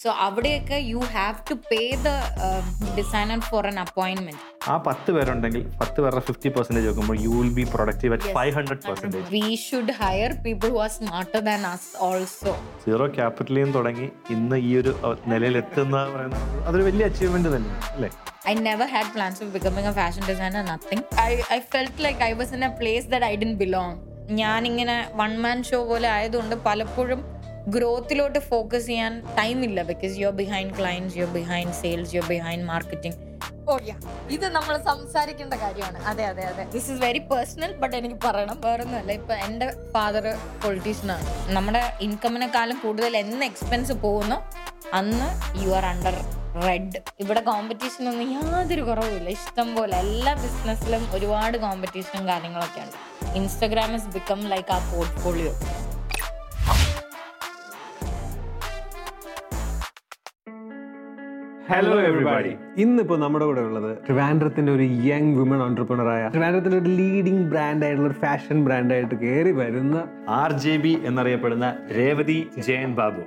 So അവിടെയൊക്കെ you have to pay the designer for an അപ്പോയിൻമെന്റ് ആ പത്ത് പേരുണ്ടെങ്കിൽ പത്ത് പേരുടെ ഫിഫ്റ്റി പെർസെന്റേജ് നോക്കുമ്പോൾ you will be productive at five hundred percentage we should hire people who are smarter than us also zero ക്യാപിറ്റലിൽ നിന്ന് തുടങ്ങി ഇന്ന് ഈ ഒരു അഹ്, നിലയിൽ എത്തുന്ന പറയുന്നത് അതൊരു വലിയ അച്ചീവ്മെന്റ് തന്നെയാണ് അല്ലേ I never had plans of becoming a fashion designer, nothing. I, I felt like I was in a place that I didn't belong. ഞാനിങ്ങനെ വൺ മാൻ ഷോ പോലെ ആയതുകൊണ്ട് പലപ്പോഴും ഗ്രോത്തിലോട്ട് ഫോക്കസ് ചെയ്യാൻ ടൈമില്ല because you are behind clients you are behind sales you are behind marketing oh yeah ഇത് നമ്മൾ സംസാരിക്കേണ്ട കാര്യമാണ് അതെ അതെ അതെ this is very personal but എനിക്ക് പറയണം വേറൊന്നുമല്ല ഇപ്പൊ എൻ്റെ ഫാദർ പൊളിറ്റീഷ്യനാണ് നമ്മുടെ ഇൻകമിനെക്കാളും കൂടുതൽ എന്ന് എക്സ്പെൻസ് പോകുന്നു അന്ന് യു ആർ അണ്ടർ റെഡ് ഇവിടെ കോമ്പറ്റീഷൻ ഒന്നും യാതൊരു കുറവുമില്ല ഇഷ്ടം പോലെ എല്ലാ ബിസിനസ്സിലും ഒരുപാട് കോമ്പറ്റീഷനും കാര്യങ്ങളൊക്കെ ഉണ്ട് ഇൻസ്റ്റഗ്രാം ഇസ് ബിക്കം ലൈക്ക് ആ പോർട്ട്ഫോളിയോ ഹലോ എവറിബഡി ഇന്നിപ്പോ നമ്മുടെ കൂടെ ഉള്ളത് ട്രിവാൻഡ്രത്തിന്റെ ഒരു യങ് വിമൺ ഓണ്ടർപ്രണർ ആയ ട്രിവാൻഡ്രത്തിന്റെ ഒരു ലീഡിംഗ് ബ്രാൻഡ് ആയിട്ടുള്ള ഒരു ഫാഷൻ ബ്രാൻഡായിട്ട് കയറി വരുന്ന ആർ ജെ ബി എന്നറിയപ്പെടുന്ന രേവതി ജയൻ ബാബു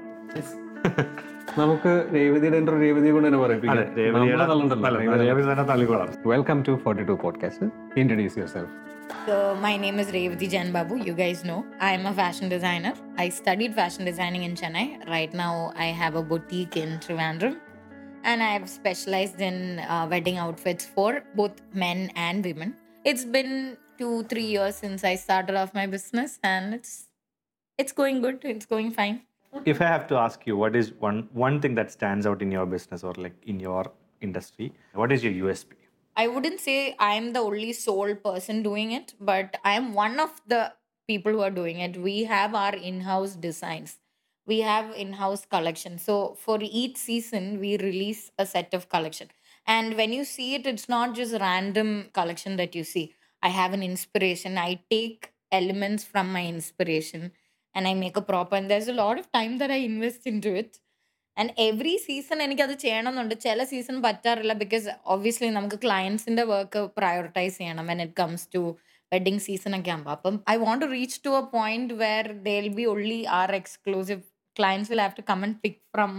നമുക്ക് രേവതിയുടെ intro രേവതിയെ കൊണ്ട് തന്നെ അതെ രേവതിയുടെ അല്ല, രേവതി തന്നെ തള്ളിക്കോളാം welcome to forty two podcast introduce yourself So my name is Revati Jan Babu. You guys know I am a fashion designer. I studied fashion designing in Chennai. Right now I have a boutique in Trivandrum, and I have specialized in uh, wedding outfits for both men and women. It's been two three years since I started off my business, and it's it's going good. It's going fine. If I have to ask you, what is one one thing that stands out in your business or like in your industry? What is your USP? I wouldn't say I'm the only sole person doing it, but I'm one of the people who are doing it. We have our in house designs, we have in house collection. So for each season, we release a set of collection. And when you see it, it's not just random collection that you see. I have an inspiration. I take elements from my inspiration and I make a proper. And there's a lot of time that I invest into it. And every season എനിക്കത് ചെയ്യണമെന്നുണ്ട് ചില season പറ്റാറില്ല because obviously നമുക്ക് ക്ലയൻസിന്റെ work prioritize ചെയ്യണം when it comes to wedding season ഒക്കെ ആകുമ്പോൾ അപ്പം I want to reach to a point where they will be only our exclusive clients will have to come and pick from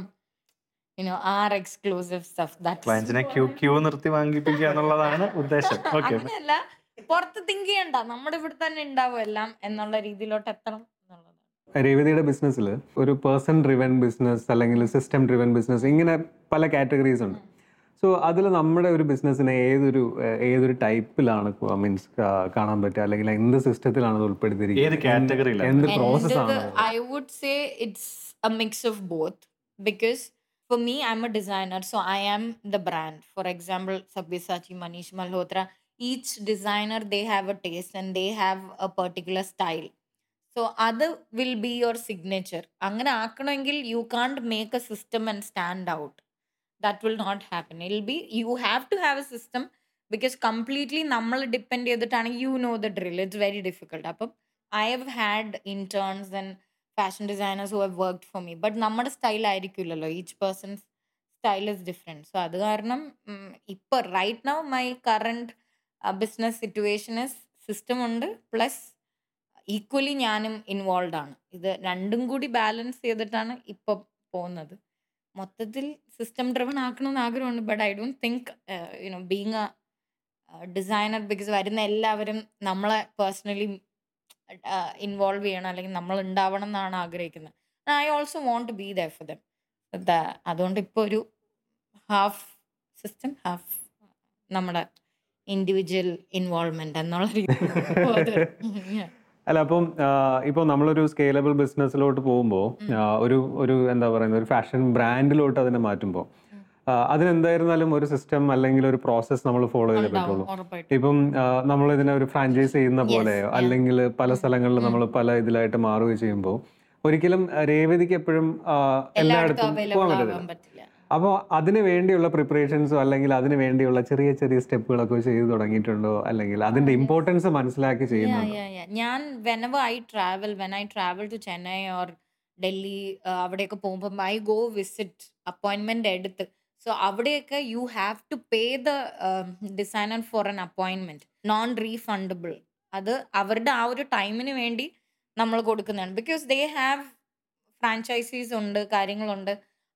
you know our exclusive stuff ക്ലയൻസിനെ queue queue നിർത്തി വാങ്ങിപ്പിക്കുക എന്നുള്ളതാണ് ഉദ്ദേശം okay അങ്ങനെയല്ല പുറത്ത് തിങ്ക് ചെയ്യണ്ട നമ്മുടെ ഇവിടെ തന്നെ ഉണ്ടാവും എല്ലാം എന്നുള്ള രീതിയിലോട്ട് എത്തണം എന്നുള്ളതാണ് രേവതിയുടെ ബിസിനസ്സിൽ ഒരു പേഴ്സൺ ഡ്രിവൻ ബിസിനസ് അല്ലെങ്കിൽ സിസ്റ്റം ഡ്രിവൻ ബിസിനസ് ഇങ്ങനെ പല കാറ്റഗറീസ് ഉണ്ട് സോ അതിൽ നമ്മുടെ ഒരു ബിസിനസ്സിനെ ഏതൊരു ഏഹ്, ഏതൊരു ടൈപ്പിലാണ് മീൻസ് കാണാൻ പറ്റുക അല്ലെങ്കിൽ എന്ത് സിസ്റ്റത്തിലാണ് അത് ഏത് ഉൾപ്പെടുത്തിയിരിക്കുന്നത് കാറ്റഗറിയിലാണ് എന്ത് And പ്രോസസ് the- ആണ് I would say it's a mix of both because for me, I'm a designer, so I am the brand. For example, Sabyasachi, Manish Malhotra, each designer they have a taste and they have a particular style. So other will be your signature. അങ്ങനെ ആക്കണമെങ്കിൽ you can't make a system and stand out. That will not happen. It'll be you have to have a system because completely നമ്മൾ depend ചെയ്തിട്ടാണെങ്കിൽ you know the drill it's very difficult അപ്പം I have had interns and fashion designers who have worked for me but നമ്മുടെ style ആയിരിക്കില്ലല്ലോ each person's style is different so അത് കാരണം ഇപ്പോൾ right now my current business situation is system ഉണ്ട് plus equally ഞാനും involve ആണ് ഇത് രണ്ടും കൂടി ബാലൻസ് ചെയ്തിട്ടാണ് ഇപ്പം പോകുന്നത് മൊത്തത്തിൽ സിസ്റ്റം ഡ്രിവൺ ആക്കണമെന്ന് ആഗ്രഹമുണ്ട് but I don't think you know being a designer because വരുന്ന എല്ലാവരും നമ്മളെ പേഴ്സണലി ഇൻവോൾവ് ചെയ്യണം അല്ലെങ്കിൽ നമ്മൾ ഉണ്ടാവണം എന്നാണ് ആഗ്രഹിക്കുന്നത് I also want to be the for them അതുകൊണ്ട് ഇപ്പോൾ ഒരു ഹാഫ് സിസ്റ്റം ഹാഫ് നമ്മുടെ ഇൻഡിവിജ്വൽ ഇൻവോൾവ്മെന്റ് എന്നുള്ള രീതിയിൽ അല്ല അപ്പം ഇപ്പോൾ നമ്മളൊരു സ്കെയിലബിൾ ബിസിനസ്സിലോട്ട് പോകുമ്പോൾ ഒരു ഒരു എന്താ പറയുന്നത് ഒരു ഫാഷൻ ബ്രാൻഡിലോട്ട് അതിനെ മാറ്റുമ്പോൾ അതിനെന്തായിരുന്നാലും ഒരു സിസ്റ്റം അല്ലെങ്കിൽ ഒരു പ്രോസസ്സ് നമ്മൾ ഫോളോ ചെയ്തേ പറ്റുള്ളൂ ഉറപ്പായിട്ടും ഇപ്പം നമ്മൾ ഇതിനെ ഒരു ഫ്രാഞ്ചൈസ് ചെയ്യുന്ന പോലെയോ yeah. അല്ലെങ്കിൽ പല സ്ഥലങ്ങളിൽ നമ്മൾ പല ഇതിലായിട്ട് മാറുകയോ ചെയ്യുമ്പോൾ ഒരിക്കലും ആ, രേവതിക്ക് എപ്പോഴും ആ, എല്ലായിടത്തും എല്ലായിടത്തും പോകാൻ അവൈലബിൾ പറ്റത്തില്ല ആവാൻ പറ്റില്ല അപ്പോൾ അതിന് വേണ്ടിയുള്ള പ്രിപ്പറേഷൻസോ അല്ലെങ്കിൽ അതിന് വേണ്ടിയുള്ള ചെറിയ ചെറിയ സ്റ്റെപ്പുകളൊക്കെ ചെയ്തു തുടങ്ങിയിട്ടുണ്ടോ അല്ലെങ്കിൽ അതിന്റെ ഇമ്പോർട്ടൻസ് മനസ്സിലാക്കി Yeah, ചെയ്യുന്നുണ്ടോ yeah, yeah. ഞാൻ whenever I travel, when I travel to Chennai or Delhi അവിടെയൊക്കെ പോകുമ്പോൾ ഐ ഗോ വിസിറ്റ് അപ്പോയിൻമെന്റ് എടുത്ത് സോ അവിടെയൊക്കെ you have to pay the designer for an അപ്പോയിൻമെന്റ് നോൺ റീഫണ്ടബിൾ അത് അവരുടെ ആ ഒരു ടൈമിന് വേണ്ടി നമ്മൾ കൊടുക്കുന്നതാണ് ബിക്കോസ് ദേ ഹാവ് ഫ്രാഞ്ചൈസീസ് ഉണ്ട് കാര്യങ്ങളുണ്ട്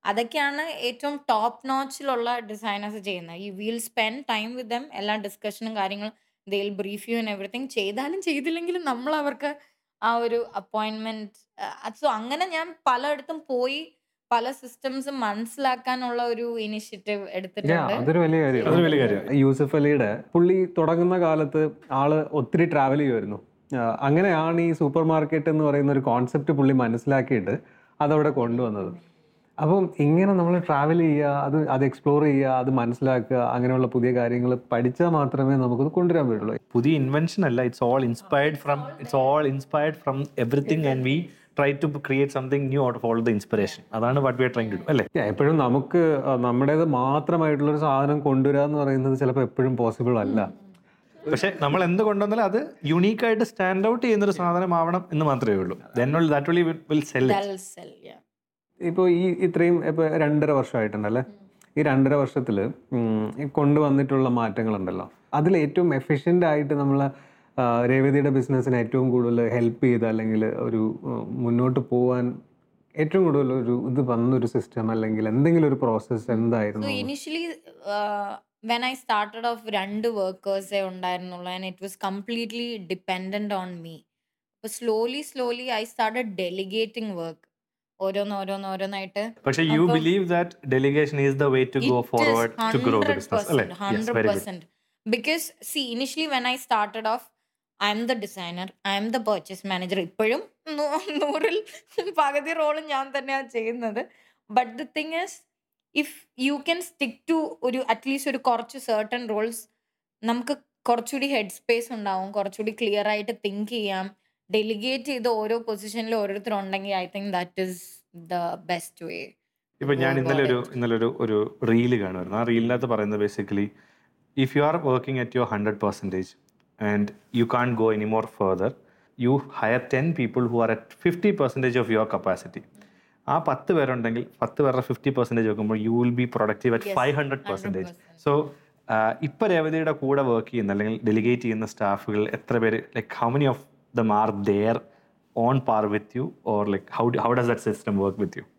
അതൊക്കെയാണ് ഏറ്റവും ടോപ്പ് നോച്ചിലുള്ള ഡിസൈനേഴ്സ് ചെയ്യുന്നത് you will spend time with them എല്ലാ ഡിസ്കഷനും കാര്യങ്ങളും they'll brief you and everything ചെയ്താലും ചെയ്തില്ലെങ്കിലും നമ്മൾ അവർക്ക് ആ ഒരു അപ്പോയിൻമെന്റ് സോ അങ്ങനെ ഞാൻ പലയിടത്തും പോയി പല സിസ്റ്റംസും മനസ്സിലാക്കാനുള്ള ഒരു ഇനിഷ്യേറ്റീവ് Yeah, എടുത്തിട്ടുണ്ട് അതൊരു വലിയ കാര്യം അതൊരു വലിയ കാര്യം. യൂസഫ് അലിയുടെ പുള്ളി തുടങ്ങുന്ന കാലത്ത് ആള് ഒത്തിരി ട്രാവൽ ചെയ്യുമായിരുന്നു ആ, അങ്ങനെയാണ് ഈ സൂപ്പർ മാർക്കറ്റ് എന്ന് പറയുന്ന ഒരു കോൺസെപ്റ്റ് പുള്ളി മനസ്സിലാക്കിയിട്ട് അതവിടെ കൊണ്ടുവന്നത് അപ്പം ഇങ്ങനെ നമ്മൾ ട്രാവൽ ചെയ്യുക അത് അത് എക്സ്പ്ലോർ ചെയ്യുക അത് മനസ്സിലാക്കുക അങ്ങനെയുള്ള പുതിയ കാര്യങ്ങൾ പഠിച്ചാൽ മാത്രമേ നമുക്കത് കൊണ്ടുവരാൻ പറ്റുള്ളൂ പുതിയ ഇൻവെൻഷൻ അല്ല it's all inspired from it's all inspired from everything and we try to create something new out of all the inspiration അതാണ് what we are try to do അല്ലേ Yeah, എപ്പോഴും നമുക്ക് ആ, നമ്മുടേത് മാത്രമായിട്ടുള്ളൊരു സാധനം കൊണ്ടുവരിക എന്ന് പറയുന്നത് ചിലപ്പോൾ എപ്പോഴും പോസിബിൾ അല്ല പക്ഷെ നമ്മൾ എന്ത് കൊണ്ടുവന്നാലും അത് യുണീക്ക് ആയിട്ട് സ്റ്റാൻഡ് ഔട്ട് ചെയ്യുന്ന ഒരു സാധനമാവണം എന്ന് മാത്രമേ ഉള്ളൂ then that will will sell That'll sell, yeah. ഇപ്പോൾ ഈ ഇത്രയും ഇപ്പോൾ രണ്ടര വർഷമായിട്ടുണ്ടല്ലേ ഈ രണ്ടര വർഷത്തിൽ കൊണ്ടുവന്നിട്ടുള്ള മാറ്റങ്ങളുണ്ടല്ലോ അതിൽ ഏറ്റവും എഫിഷ്യൻ്റ് ആയിട്ട് നമ്മൾ രേവതിയുടെ ബിസിനസ്സിനെ ഏറ്റവും കൂടുതൽ ഹെൽപ്പ് ചെയ്ത അല്ലെങ്കിൽ ഒരു ഉം, മുന്നോട്ട് പോകാൻ ഏറ്റവും കൂടുതൽ ഒരു ഇത് വന്നൊരു സിസ്റ്റം അല്ലെങ്കിൽ എന്തെങ്കിലും ഒരു പ്രോസസ്സ് എന്തായിരുന്നു So initially, uh, when I started off, രണ്ട് വർക്കേഴ്സേ ഉണ്ടായിരുന്നുള്ളൂ and it was completely dependent on me അപ്പോൾ slowly slowly I started delegating work ഓരോന്ന് ഓരോന്ന് ഓരോന്നായിട്ട് പക്ഷെ യു അപ്പം- believe that delegation is the way to go forward to grow the business അല്ലേ hundred very good percent because see initially when I started off I'm the designer I'm the purchase manager ഇപ്പോഴും നൂ- നൂറിൽ പകുതി റോളും ഞാൻ തന്നെയാണ് ചെയ്യുന്നത് but the thing is if you can stick to ഒരു അറ്റ്ലീസ്റ്റ് ഒരു കുറച്ച് സർട്ടൺ റോൾസ് നമുക്ക് കുറച്ചുകൂടി ഹെഡ് സ്പേസ് ഉണ്ടാവും കുറച്ചുകൂടി ക്ലിയർ ആയിട്ട് തിങ്ക് ചെയ്യാം ഡെലിഗേറ്റ് ചെയ്ത് ഓരോ പൊസിഷനിൽ ഓരോരുത്തർ ഉണ്ടെങ്കിൽ I think that is the best way ഇപ്പൊ ഞാൻ Go ഇന്നലെ about ഒരു ഇന്നലെ ഒരു ഒരു റീല് കാണുമായിരുന്നു ആ റീലിനകത്ത് പറയുന്നത് basically if you are working at your hundred percentage and you can't go any more further you hire ten people who are at fifty percentage of your capacity ആ പത്ത് പേരുണ്ടെങ്കിൽ പത്ത് പേരുടെ ഫിഫ്റ്റി പെർസെൻറ്റേജ് നോക്കുമ്പോൾ you will be productive at Yes, five hundred percentage 100%. So ഇപ്പൊ രേവതിയുടെ കൂടെ work ചെയ്യുന്ന അല്ലെങ്കിൽ ഡെലിഗേറ്റ് ചെയ്യുന്ന സ്റ്റാഫുകൾ എത്ര പേര് like how many of them are there on par with you or like how how does that system work with you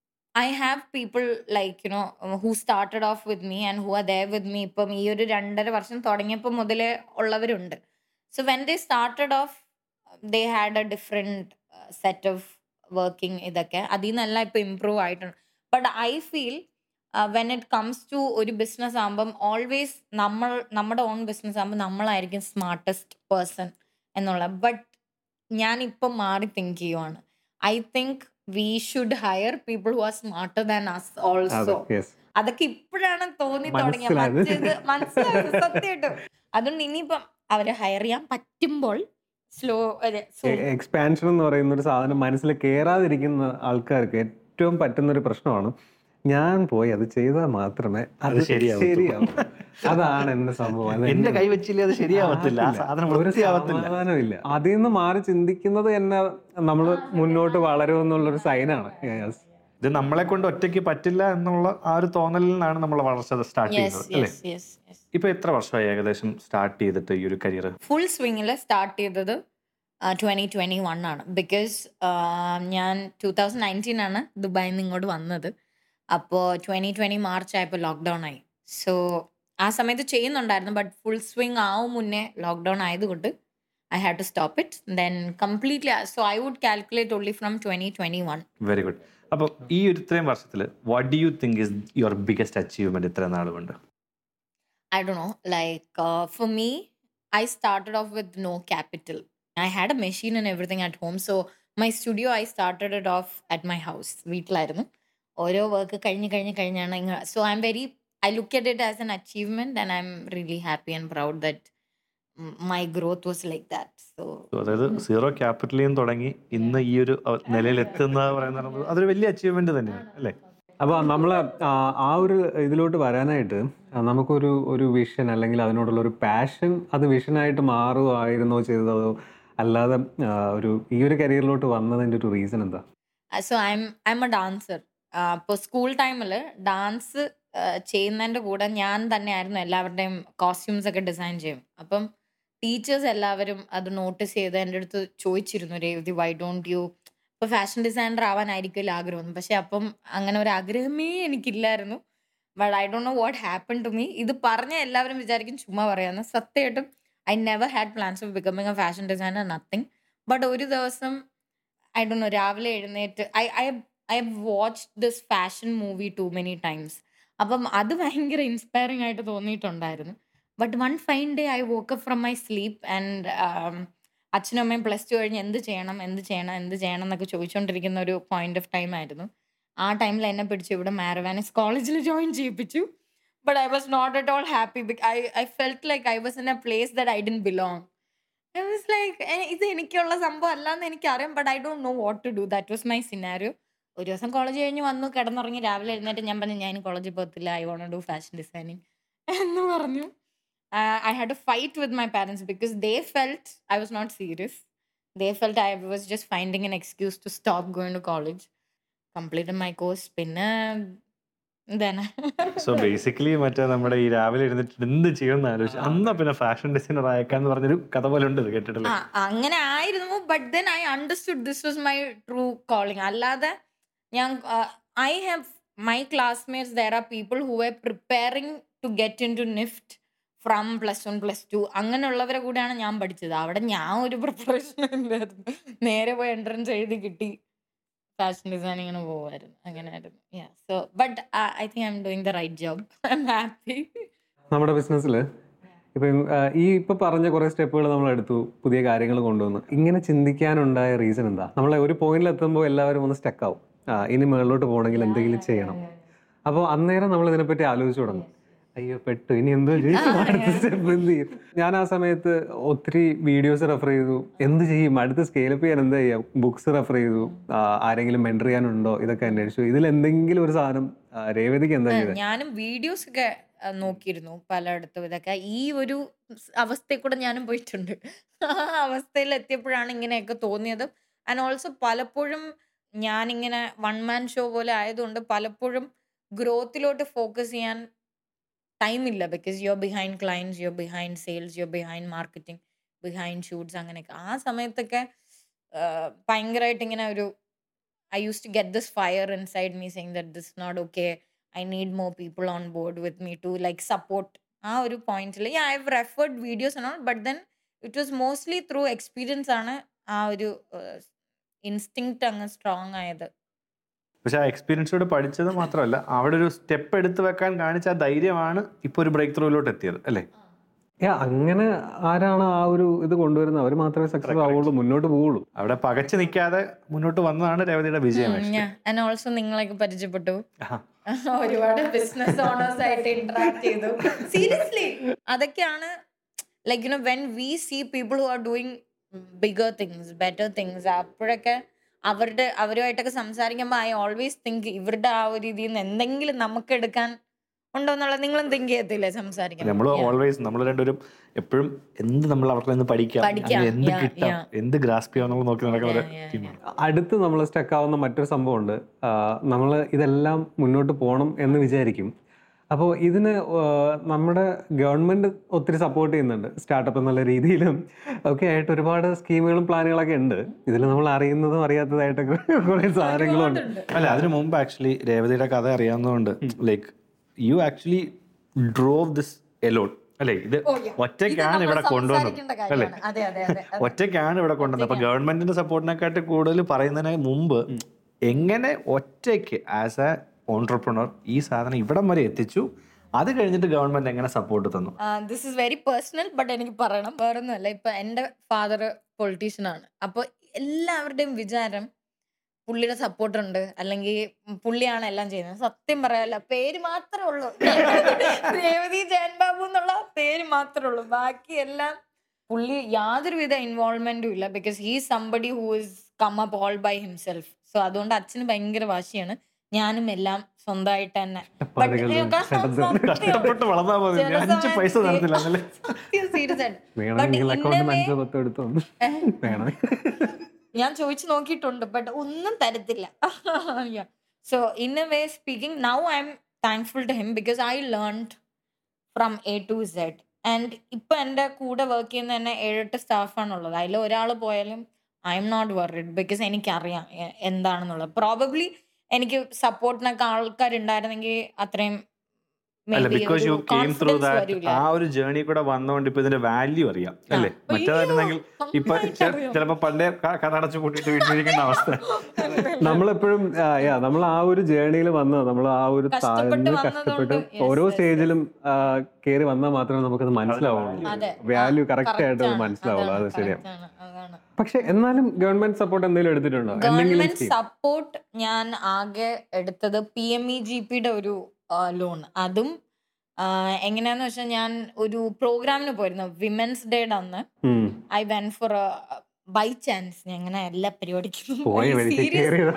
I have people like you know uh, who started off with me and who are there with me ഇപ്പം ഈ ഒരു രണ്ടര വർഷം തുടങ്ങിയപ്പോൾ മുതലേ ഉള്ളവരുണ്ട് so when they started off they had a different set of working ഇതൊക്കെ അതിൽ നിന്നല്ല ഇപ്പോൾ ഇമ്പ്രൂവ് ആയിട്ടുണ്ട് but I feel when it comes to ഒരു ബിസിനസ് ആകുമ്പം ഓൾവേസ് നമ്മൾ നമ്മുടെ ഓൺ ബിസിനസ് ആകുമ്പോൾ നമ്മളായിരിക്കും സ്മാർട്ടസ്റ്റ് പേഴ്സൺ എന്നുള്ള ബട്ട് ഞാനിപ്പം മാറി തിങ്ക് ചെയ്യുവാണ് I think we should hire people who are smarter than us also yes അതൊക്കെ ഇപ്പോഴാണ് തോന്നി തുടങ്ങിയത് മനസ്സിലായത്. മറ്റേത് മനസ്സിലായത് സത്യമായിട്ടും അതുകൊണ്ട് ഇനിയിപ്പം അവരെ ഹയർ ചെയ്യാൻ പറ്റുമ്പോൾ സ്ലോ എക്സ്പാൻഷൻ എന്ന് പറയുന്ന ഒരു സാധനം മനസ്സിൽ കയറാതിരിക്കുന്ന ആൾക്കാർക്ക് ഏറ്റവും പറ്റുന്ന ഒരു പ്രശ്നമാണ് ഞാൻ പോയി അത് ചെയ്താൽ മാത്രമേ അത് അത് ശരിയാവൂ. ശരിയാവും അതാണ് എന്റെ സംഭവം അത് എന്റെ എന്നെ- കൈ വെച്ചില്ലേ അത് ശരിയാവത്തില്ല ആ സാധനം ഒരു വൃത്തിയാവത്തില്ല സമാധാനമില്ല അതിൽ നിന്ന് മാറി ചിന്തിക്കുന്നത് തന്നെ നമ്മൾ മുന്നോട്ട് വളരുമെന്നുള്ളൊരു സൈനാണ് യെസ് ഇത് നമ്മളെ കൊണ്ട് ഒറ്റയ്ക്ക് പറ്റില്ല എന്നുള്ള ആ ഒരു തോന്നലിൽ നിന്നാണ് നമ്മൾ വളർച്ച സ്റ്റാർട്ട് യെസ് ചെയ്യുന്നത് അല്ലേ യെസ് യെസ് യെസ് ഇപ്പൊ എത്ര വർഷമായി ഏകദേശം സ്റ്റാർട്ട് ചെയ്തിട്ട് ഈ ഒരു കരിയർ ഫുൾ സ്വിങ്ങിൽ സ്റ്റാർട്ട് ചെയ്തത് ട്വൻറ്റി ട്വൻറ്റി വൺ ആണ് ബിക്കോസ് ഞാൻ ടൂ തൗസൻഡ് നയൻറ്റീൻ ആണ് ദുബായിൽ നിന്ന് ഇങ്ങോട്ട് വന്നത് അപ്പോൾ ട്വൻറ്റി ട്വൻറ്റി മാർച്ച് ആയപ്പോൾ ലോക്ക്ഡൗൺ ആയി സോ ആ സമയത്ത് ചെയ്യുന്നുണ്ടായിരുന്നു ബട്ട് ഫുൾ സ്വിങ് ആവും മുന്നേ ലോക്ക്ഡൗൺ ആയതുകൊണ്ട് I have to stop it then completely so I would calculate only from twenty twenty one very good അപ്പോൾ ഈ ഒരു ഇത്രയും വർഷത്തിൽ what do you think is your biggest achievement ഇത്ര നാൾ കൊണ്ട് I don't know. Like uh, for me, I started off with no capital. I had a machine and everything at home. So my studio, I started it off at my house. വീട്ടിലായിരുന്നു ഓരോ work കഴിഞ്ഞ് കഴിഞ്ഞ് കഴിഞ്ഞാണ് ഇങ്ങനെ so I'm very I look at it as an achievement and I'm really happy and proud that my growth was like that so So, അതായത് zero ക്യാപിറ്റലിൽ നിന്ന് തുടങ്ങി ഇന്ന് ഈ ഒരു അഹ്, നിലയിൽ എത്തുന്ന പറയുന്നത് അതൊരു വലിയ അച്ചീവ്മെന്റ് തന്നെയാണ് അല്ലേ അപ്പോൾ നമ്മൾ ആ ഒരു ഇതിലോട്ട് വരാനായിട്ട് ആ, നമുക്കൊരു ഒരു വിഷൻ അല്ലെങ്കിൽ അതിനോടുള്ള ഒരു പാഷൻ അത് വിഷനായിട്ട് മാറുമായിരുന്നോ ചെയ്തതോ അല്ലാതെ ആ, ഒരു ഈ ഒരു കരിയറിലോട്ട് വന്നതിൻ്റെ ഒരു റീസൺ എന്താ so I'm I'm a dancer അപ്പോൾ സ്കൂൾ ടൈമിൽ ഡാൻസ് ചെയ്യുന്നതിൻ്റെ കൂടെ ഞാൻ തന്നെയായിരുന്നു എല്ലാവരുടെയും കോസ്റ്റ്യൂംസ് ഒക്കെ ഡിസൈൻ ചെയ്യും അപ്പം ടീച്ചേഴ്സ് എല്ലാവരും അത് നോട്ടീസ് ചെയ്ത് എൻ്റെ അടുത്ത് ചോദിച്ചിരുന്നു രേവതി വൈ ഡോണ്ട് യു ഇപ്പൊ ഫാഷൻ ഡിസൈനർ ആവാനായിരിക്കുമല്ലോ ആഗ്രഹം പക്ഷെ അപ്പം അങ്ങനെ ഒരു ആഗ്രഹമേ എനിക്കില്ലായിരുന്നു but I don't know what happen to me ഇത് പറഞ്ഞ എല്ലാവരും വിചാരിക്കും ചുമ്മാ പറയാന്ന് സത്യമായിട്ടും I never had plans of becoming a fashion designer nothing but ഒരു ദിവസം ഐ ഡോ നോ രാവിലെ എഴുന്നേറ്റ് I I I have watch this fashion movie too many times അപ്പം അത് ഭയങ്കര ഇൻസ്പയറിംഗ് ആയിട്ട് തോന്നിയിട്ടുണ്ടായിരുന്നു but one fine day I woke up from my sleep and അച്ഛനും അമ്മയും പ്ലസ് ടു കഴിഞ്ഞ് എന്ത് ചെയ്യണം എന്ത് ചെയ്യണം എന്ത് ചെയ്യണം എന്നൊക്കെ ചോദിച്ചുകൊണ്ടിരിക്കുന്ന ഒരു പോയിന്റ് ഓഫ് ടൈം ആയിരുന്നു ആ ടൈമിൽ എന്നെ പിടിച്ചു ഇവിടെ മാരവാനിസ് കോളേജിൽ ജോയിൻ ചെയ്യിപ്പിച്ചു but I was not at all happy I I felt like I was in a place that I didn't belong I was like ഇത് എനിക്കുള്ള സംഭവം അല്ലാന്ന് എനിക്കറിയാം but I don't know what to do that was my scenario ഒരു ദിവസം college കഴിഞ്ഞ് വന്നു കിടന്നുറങ്ങി രാവിലെ എഴുന്നേറ്റ് ഞാൻ പറഞ്ഞു ഞാൻ കോളേജിൽ പോകത്തില്ല I won't do fashion designing എന്ന് പറഞ്ഞു I had to fight with my parents because they felt I was not serious they felt I was just finding an excuse to stop going to college complete my course പിന്നെ ഇതന്നെ so basically മറ്റേ നമ്മുടെ ഈ രാവിലെ ഇരുന്നിട്ട് എന്ത് ചെയ്യുമെന്ന് ആലോചിച്ചു അന്നാ പിന്നെ ഫാഷൻ ഡിസൈനർ ആയേക്കാന്ന് പറഞ്ഞൊരു കഥ പോലെ ഉണ്ട് ഇത് കേട്ടിട്ടില്ല ആ അങ്ങനെ ആയിരുന്നു but then I understood this was my true calling അല്ലാതെ ഞാൻ I have my classmates there are people who are preparing to get into NIFT from plus one plus two അങ്ങനെയുള്ളവരെ കൂടെയാണ് ഞാൻ പഠിച്ചത് അവിടെ ഞാൻ ഒരു പ്രിപ്പറേഷൻ ഇല്ലായിരുന്നു നേരെ പോയി എൻട്രൻസ് എഴുതി കിട്ടി ഫാഷൻ ഡിസൈനിങ്ങിന് പോകുമായിരുന്നു അങ്ങനെയായിരുന്നു so but I think I'm doing the right job I'm happy നമ്മുടെ ബിസിനസ്സിൽ ഇപ്പം ആ, ഈ ഇപ്പൊ പറഞ്ഞ കുറെ സ്റ്റെപ്പുകൾ നമ്മൾ എടുത്തു പുതിയ കാര്യങ്ങൾ കൊണ്ടുവന്നു ഇങ്ങനെ ചിന്തിക്കാനുണ്ടായ റീസൺ എന്താ നമ്മളെ ഒരു പോയിന്റിൽ എത്തുമ്പോൾ എല്ലാവരും ഒന്ന് സ്റ്റക്ക് ആവും ആ, ഇനി മുകളിലോട്ട് പോകണമെങ്കിൽ എന്തെങ്കിലും ചെയ്യണം അപ്പോൾ അന്നേരം നമ്മൾ ഇതിനെപ്പറ്റി ആലോചിച്ചു തുടങ്ങും അയ്യോ പെട്ടു ഇനി എന്തോ ചെയ്യും അടുത്ത സ്റ്റെപ്പ് എന്ത് ചെയ്യും ഞാൻ ആ സമയത്ത് ഒത്തിരി വീഡിയോസ് റെഫർ ചെയ്തു എന്ത് ചെയ്യും അടുത്ത് സ്കെയിലപ്പ് ചെയ്യാൻ എന്താ ചെയ്യാം ബുക്സ് റെഫർ ചെയ്തു ആ, ആരെങ്കിലും മെൻറ്റർ ചെയ്യാനുണ്ടോ ഇതൊക്കെ അന്വേഷിച്ചു ഇതിൽ എന്തെങ്കിലും ഒരു സാധനം ആ, രേവതിക്ക് എന്താ ചെയ്തത് ഞാനും വീഡിയോസ് ഒക്കെ ആ, നോക്കിയിരുന്നു പലയിടത്തും ഇതൊക്കെ ഈ ഒരു സ് അവസ്ഥയിൽ കൂടെ ഞാനും പോയിട്ടുണ്ട് ആ അവസ്ഥയിൽ എത്തിയപ്പോഴാണ് ഇങ്ങനെയൊക്കെ തോന്നിയത് ആൻഡ് ഓൾസോ പലപ്പോഴും ഞാനിങ്ങനെ വൺ മാൻ ഷോ പോലെ ആയതുകൊണ്ട് പലപ്പോഴും ഗ്രോത്തിലോട്ട് ഫോക്കസ് ചെയ്യാൻ ടൈമില്ല because you are behind clients you are behind sales you are behind marketing behind shoots അങ്ങനെയൊക്കെ ആ സമയത്തൊക്കെ ഭയങ്കരമായിട്ട് ഇങ്ങനെ ഒരു I used to get this fire inside me saying that this is not okay. I need more people on board with me to like support. ആ ഒരു പോയിന്റിൽ yeah, I've referred videos and all, but then it was mostly through experience ആണ് ആ ഒരു instinct അങ്ങ് strong ആയത് പക്ഷെ ആ എക്സ്പീരിയൻസോട് പഠിച്ചത് മാത്രമല്ല അവിടെ ഒരു സ്റ്റെപ്പ് എടുത്ത് വെക്കാൻ കാണിച്ച ആ ധൈര്യമാണ് ഇപ്പൊ ഒരു ബ്രേക്ക് ത്രൂയിലോട്ട് എത്തിയത് അല്ലേ യാ അങ്ങനെ ആരാണ് ആ ഒരു ഇത് കൊണ്ടുവരുന്നത് അവർ മാത്രമേ സക്സസ് ആവുള്ളൂ മുന്നോട്ട് പോവുള്ളൂ അവിടെ പകച്ചു നിൽക്കാതെ മുന്നോട്ട് വന്നതാണ് രേവതിയുടെ വിജയം actually. ആൻഡ് ഓൾസോ നിങ്ങളൊക്കെ പരിചയപ്പെട്ടു ആഹാ. ഒരുപാട് ബിസിനസ് ഓണേഴ്സ് ആയിട്ട് ഇന്ററാക്ട് ചെയ്തു സീരിയസ്ലി അതൊക്കെയാണ് like you know when we see people who are doing bigger things better things അപ്പോഴൊക്കെ അവരുടെ അവരുമായിട്ടൊക്കെ സംസാരിക്കുമ്പോൾ ഐ ഓൾവേസ് തിങ്ക് ഇവരുടെ ആ ഒരു ഇതിൽ നിന്ന് എന്തെങ്കിലും നമുക്ക് എടുക്കാൻ ഉണ്ടോ എന്നുള്ളത് നിങ്ങളും തിങ്ക് ചെയ്യത്തില്ലേ സംസാരിക്കാൻ നമ്മൾ ഓൾവേസ് നമ്മൾ രണ്ടുപേരും എപ്പോഴും എന്ത് നമ്മൾ അവരുടെ നിന്ന് പഠിക്കാം പഠിക്കാം. അല്ലെങ്കിൽ എന്ത് Yeah, കിട്ടാം yeah. എന്ത് ഗ്രാസ്പ് ചെയ്യാമെന്നുള്ള നോക്കി നടക്കുന്ന ഒരു Yeah, yeah, ടീമാണ് അടുത്ത് നമ്മൾ സ്റ്റക്ക് ആവുന്ന മറ്റൊരു സംഭവമുണ്ട് നമ്മൾ ഇതെല്ലാം മുന്നോട്ട് പോകണം എന്ന് വിചാരിക്കും അപ്പോൾ ഇതിന് ആ, നമ്മുടെ ഗവൺമെന്റ് ഒത്തിരി സപ്പോർട്ട് ചെയ്യുന്നുണ്ട് സ്റ്റാർട്ടപ്പ് എന്നുള്ള രീതിയിലും ഒക്കെ ആയിട്ട് ഒരുപാട് സ്കീമുകളും പ്ലാനുകളൊക്കെ ഉണ്ട് ഇതിൽ നമ്മൾ അറിയുന്നതും അറിയാത്തതായിട്ടൊക്കെ കുറേ സാധനങ്ങളുണ്ട് അല്ല അതിനു മുമ്പ് ആക്ച്വലി രേവതിയുടെ കഥ അറിയാവുന്നതുകൊണ്ട് like you actually drove this alone അല്ലേ ഇത് ഒറ്റയ്ക്കാണ് ഇവിടെ കൊണ്ടുവന്നത് അല്ലേ അതെ അതെ അതെ ഒറ്റയ്ക്കാണ് ഇവിടെ കൊണ്ടുവന്നത് അപ്പൊ ഗവൺമെന്റിന്റെ സപ്പോർട്ടിനെക്കാട്ടി കൂടുതൽ പറയുന്നതിന് മുമ്പ് എങ്ങനെ ഒറ്റയ്ക്ക് ആസ് എ ഓൺടർപ്രണർ ഈ സാധനം ഇവിടം വരെ എത്തിച്ചു അത് കഴിഞ്ഞിട്ട് ഗവൺമെന്റ് എങ്ങനെ സപ്പോർട്ട് തന്നു this is very personal but എനിക്ക് പറയണം വേറൊന്നുമല്ല ഇപ്പൊ എൻ്റെ ഫാദർ പൊളിറ്റീഷ്യൻ ആണ് അപ്പോൾ എല്ലാവരുടെയും വിചാരം പുള്ളിയുടെ സപ്പോർട്ട് ഉണ്ട് അല്ലെങ്കിൽ പുള്ളിയാണ് എല്ലാം ചെയ്യുന്നത് സത്യം പറയാല്ല പേര് മാത്രമേ ഉള്ളൂ രേവതി ജയൻ ബാബു എന്നുള്ള പേര് മാത്രമേ ഉള്ളൂ ബാക്കി എല്ലാം പുള്ളി യാതൊരുവിധ ഇൻവോൾവ്മെന്റും ഇല്ല because he somebody who is come up all by himself so അതുകൊണ്ട് അച്ഛന് ഭയങ്കര വാശിയാണ് ഞാനും എല്ലാം സ്വന്തമായിട്ട് തന്നെ But പണികളും ഇതൊക്കെ സത്യം. കഷ്ടപ്പെട്ട് വളർന്നാ മതി ചില അഞ്ച് പൈസ സമയത്ത് തരത്തില്ല എന്നല്ലേ സത്യം serious ആയിട്ട്. വേണമെങ്കിൽ But അക്കൗണ്ടിൽ ഇന്നവേ- അഞ്ചോ പത്തോ എടുത്തോ വേണം ഞാൻ ചോദിച്ചു നോക്കിയിട്ടുണ്ട് ബട്ട് ഒന്നും തരത്തില്ല so in a way speaking now I'm thankful to him because I learned from A to Z and ഇപ്പൊ എൻ്റെ കൂടെ വർക്ക് ചെയ്യുന്ന തന്നെ ഏഴെട്ട് സ്റ്റാഫാണ് ഉള്ളത് അതിൽ ഒരാൾ പോയാലും I'm not worried because എനിക്കറിയാം എ- എന്താണെന്നുള്ളത് പ്രോബബ്ലി എനിക്ക് സപ്പോർട്ടിനൊക്കെ ആൾക്കാരുണ്ടായിരുന്നെങ്കിൽ അത്രയും അല്ല maybe ബിക്കോസ് ഒരു you came through confidence that വരൂല. ആ ഒരു ജേർണി കൂടെ വന്നോണ്ട് ഇപ്പൊ ഇതിന്റെ വാല്യൂ അറിയാം അല്ലേ അയ്യോ, മറ്റേതായിരുന്നെങ്കിൽ ഇപ്പൊ നന്നായിട്ടറിയാം. ചിലപ്പോ പണ്ടേ ക- കട അടച്ചു കൂട്ടിയിട്ട് വീട്ടിലിരിക്കുന്ന അവസ്ഥ നമ്മളെപ്പോഴും യാ നമ്മൾ ആ ഒരു ജേർണിയിൽ വന്ന നമ്മൾ ആ ഒരു കഷ്ടപ്പെട്ട് താഴ്ന്ന് വന്നതുകൊണ്ട് കഷ്ടപ്പെട്ട് yes, ഓരോ yes, സ്റ്റേജിലും കയറി വന്നാൽ മാത്രമേ നമുക്കത് മനസ്സിലാവുള്ളൂ അതെ വാല്യൂ ആ, കറക്റ്റ് ആയിട്ട് correct ആണ്. മനസ്സിലാവുള്ളൂ അത് അതാണ്, ശരിയാണ് correct ആണ്, അതാണ് പക്ഷെ എന്നാലും ഗവൺമെന്റ് സപ്പോർട്ട് എന്തെങ്കിലും എടുത്തിട്ടുണ്ടോ എന്തെങ്കിലും ഗവൺമെന്റ് scheme? സപ്പോർട്ട് ഞാൻ ആകെ എടുത്തത് പി എം ഇ ജി പിയുടെ ഒരു ലോൺ അതും ആ, എങ്ങനെയാന്ന് വെച്ചാൽ ഞാൻ ഒരു പ്രോഗ്രാമിന് പോയിരുന്നു വിമൻസ് ഡേയുടെ അന്ന് ഉം. I went for by chance ഞാൻ അങ്ങനെ എല്ലാ പരിപാടിക്കും പോയ വഴിക്ക് കേറിയതാ.